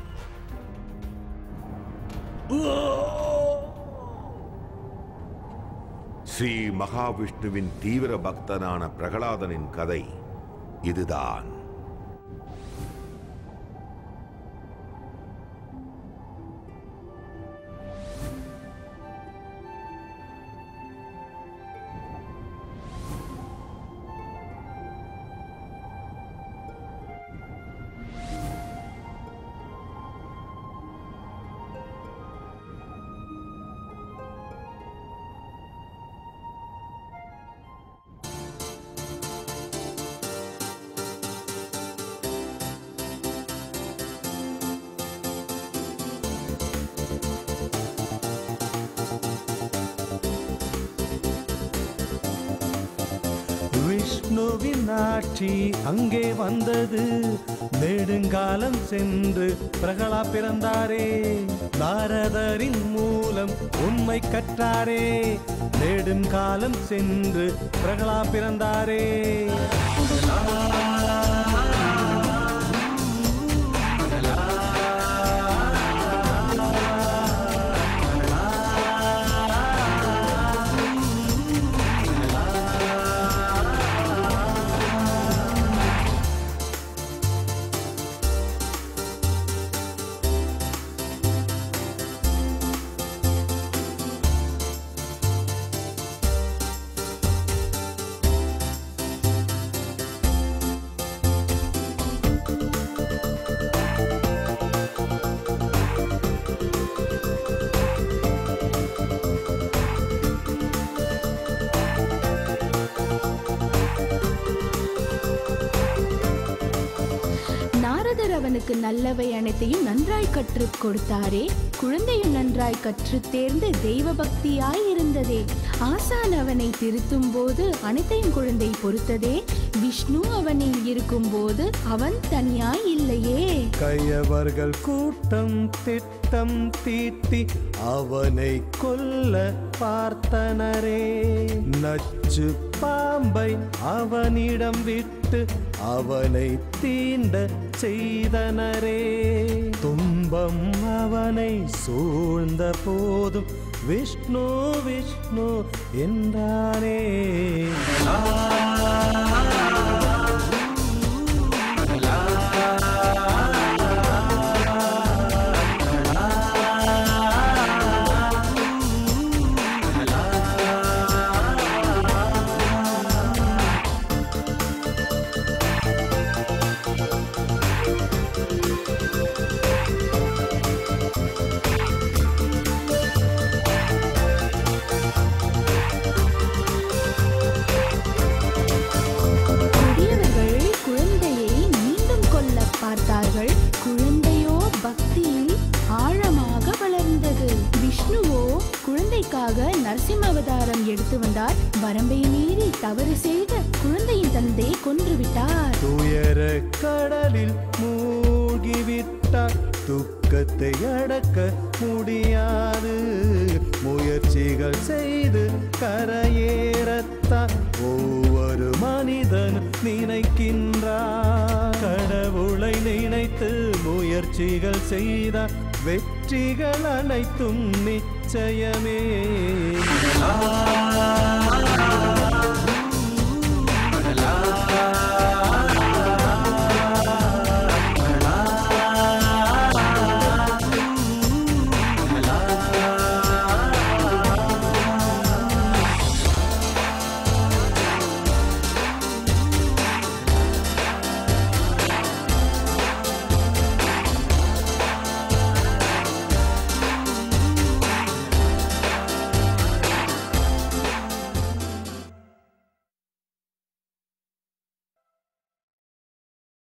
ஸ்ரீ மகாவிஷ்ணுவின் தீவிர பக்தனான பிரகலாதனின் கதை இதுதான் விஷ்ணுவின் ஆட்சி அங்கே வந்தது நெடுங்காலம் சென்று பிரகலா பிறந்தாரே நாரதரின் மூலம் உண்மை கற்றாரே நெடுங்காலம் சென்று பிரகலா பிறந்தாரே நாரதர் அவனுக்கு நல்லவை அனைத்தையும் நன்றாய் கற்றுக் கொடுத்தாரே குழந்தையும் நன்றாய் கற்றுத் தேர்ந்து தெய்வ பக்தியாய் இருந்ததே ஆசான் அவனை திருத்தும் போது அனைத்தையும் குழந்தை பொறுத்ததே விஷ்ணு அவனில் இருக்கும்போது அவன் தனியாய் இல்லையே கையவர்கள் கூட்டம் திட்டம் தீட்டி அவனை கொல்ல பார்த்தனரே நச்சு பாம்பை அவனிடம் விட்டு அவனை தீண்ட செய்தனரே துன்பம் அவனை சூழ்ந்த போதும் விஷ்ணு விஷ்ணு என்றானே கொடியவர்கள் குழந்தையை மீண்டும் கொல்ல பார்த்தார்கள் குழந்தையோ பக்தியில் ஆழமாக வளர்ந்தது விஷ்ணுவோ குழந்தைக்காக நரசிம்ம அவதாரம் எடுத்து வந்தார் வரம்பை மீறி தவறு செய்த குழந்தையின் தந்தை கொன்றுவிட்டார் துயர கடலில் மூழ்கிவிட்டார் துக்கத்தை அடக்க முடியாது முயற்சிகள் செய்து கரையேறத்தான் ஒவ்வொரு மனிதனும் நினைக்கின்றார் கடவுளை நினைத்து முயற்சிகள் செய்தார் வெற்றிகள் அனைத்தும் நிச்சயமே ஆ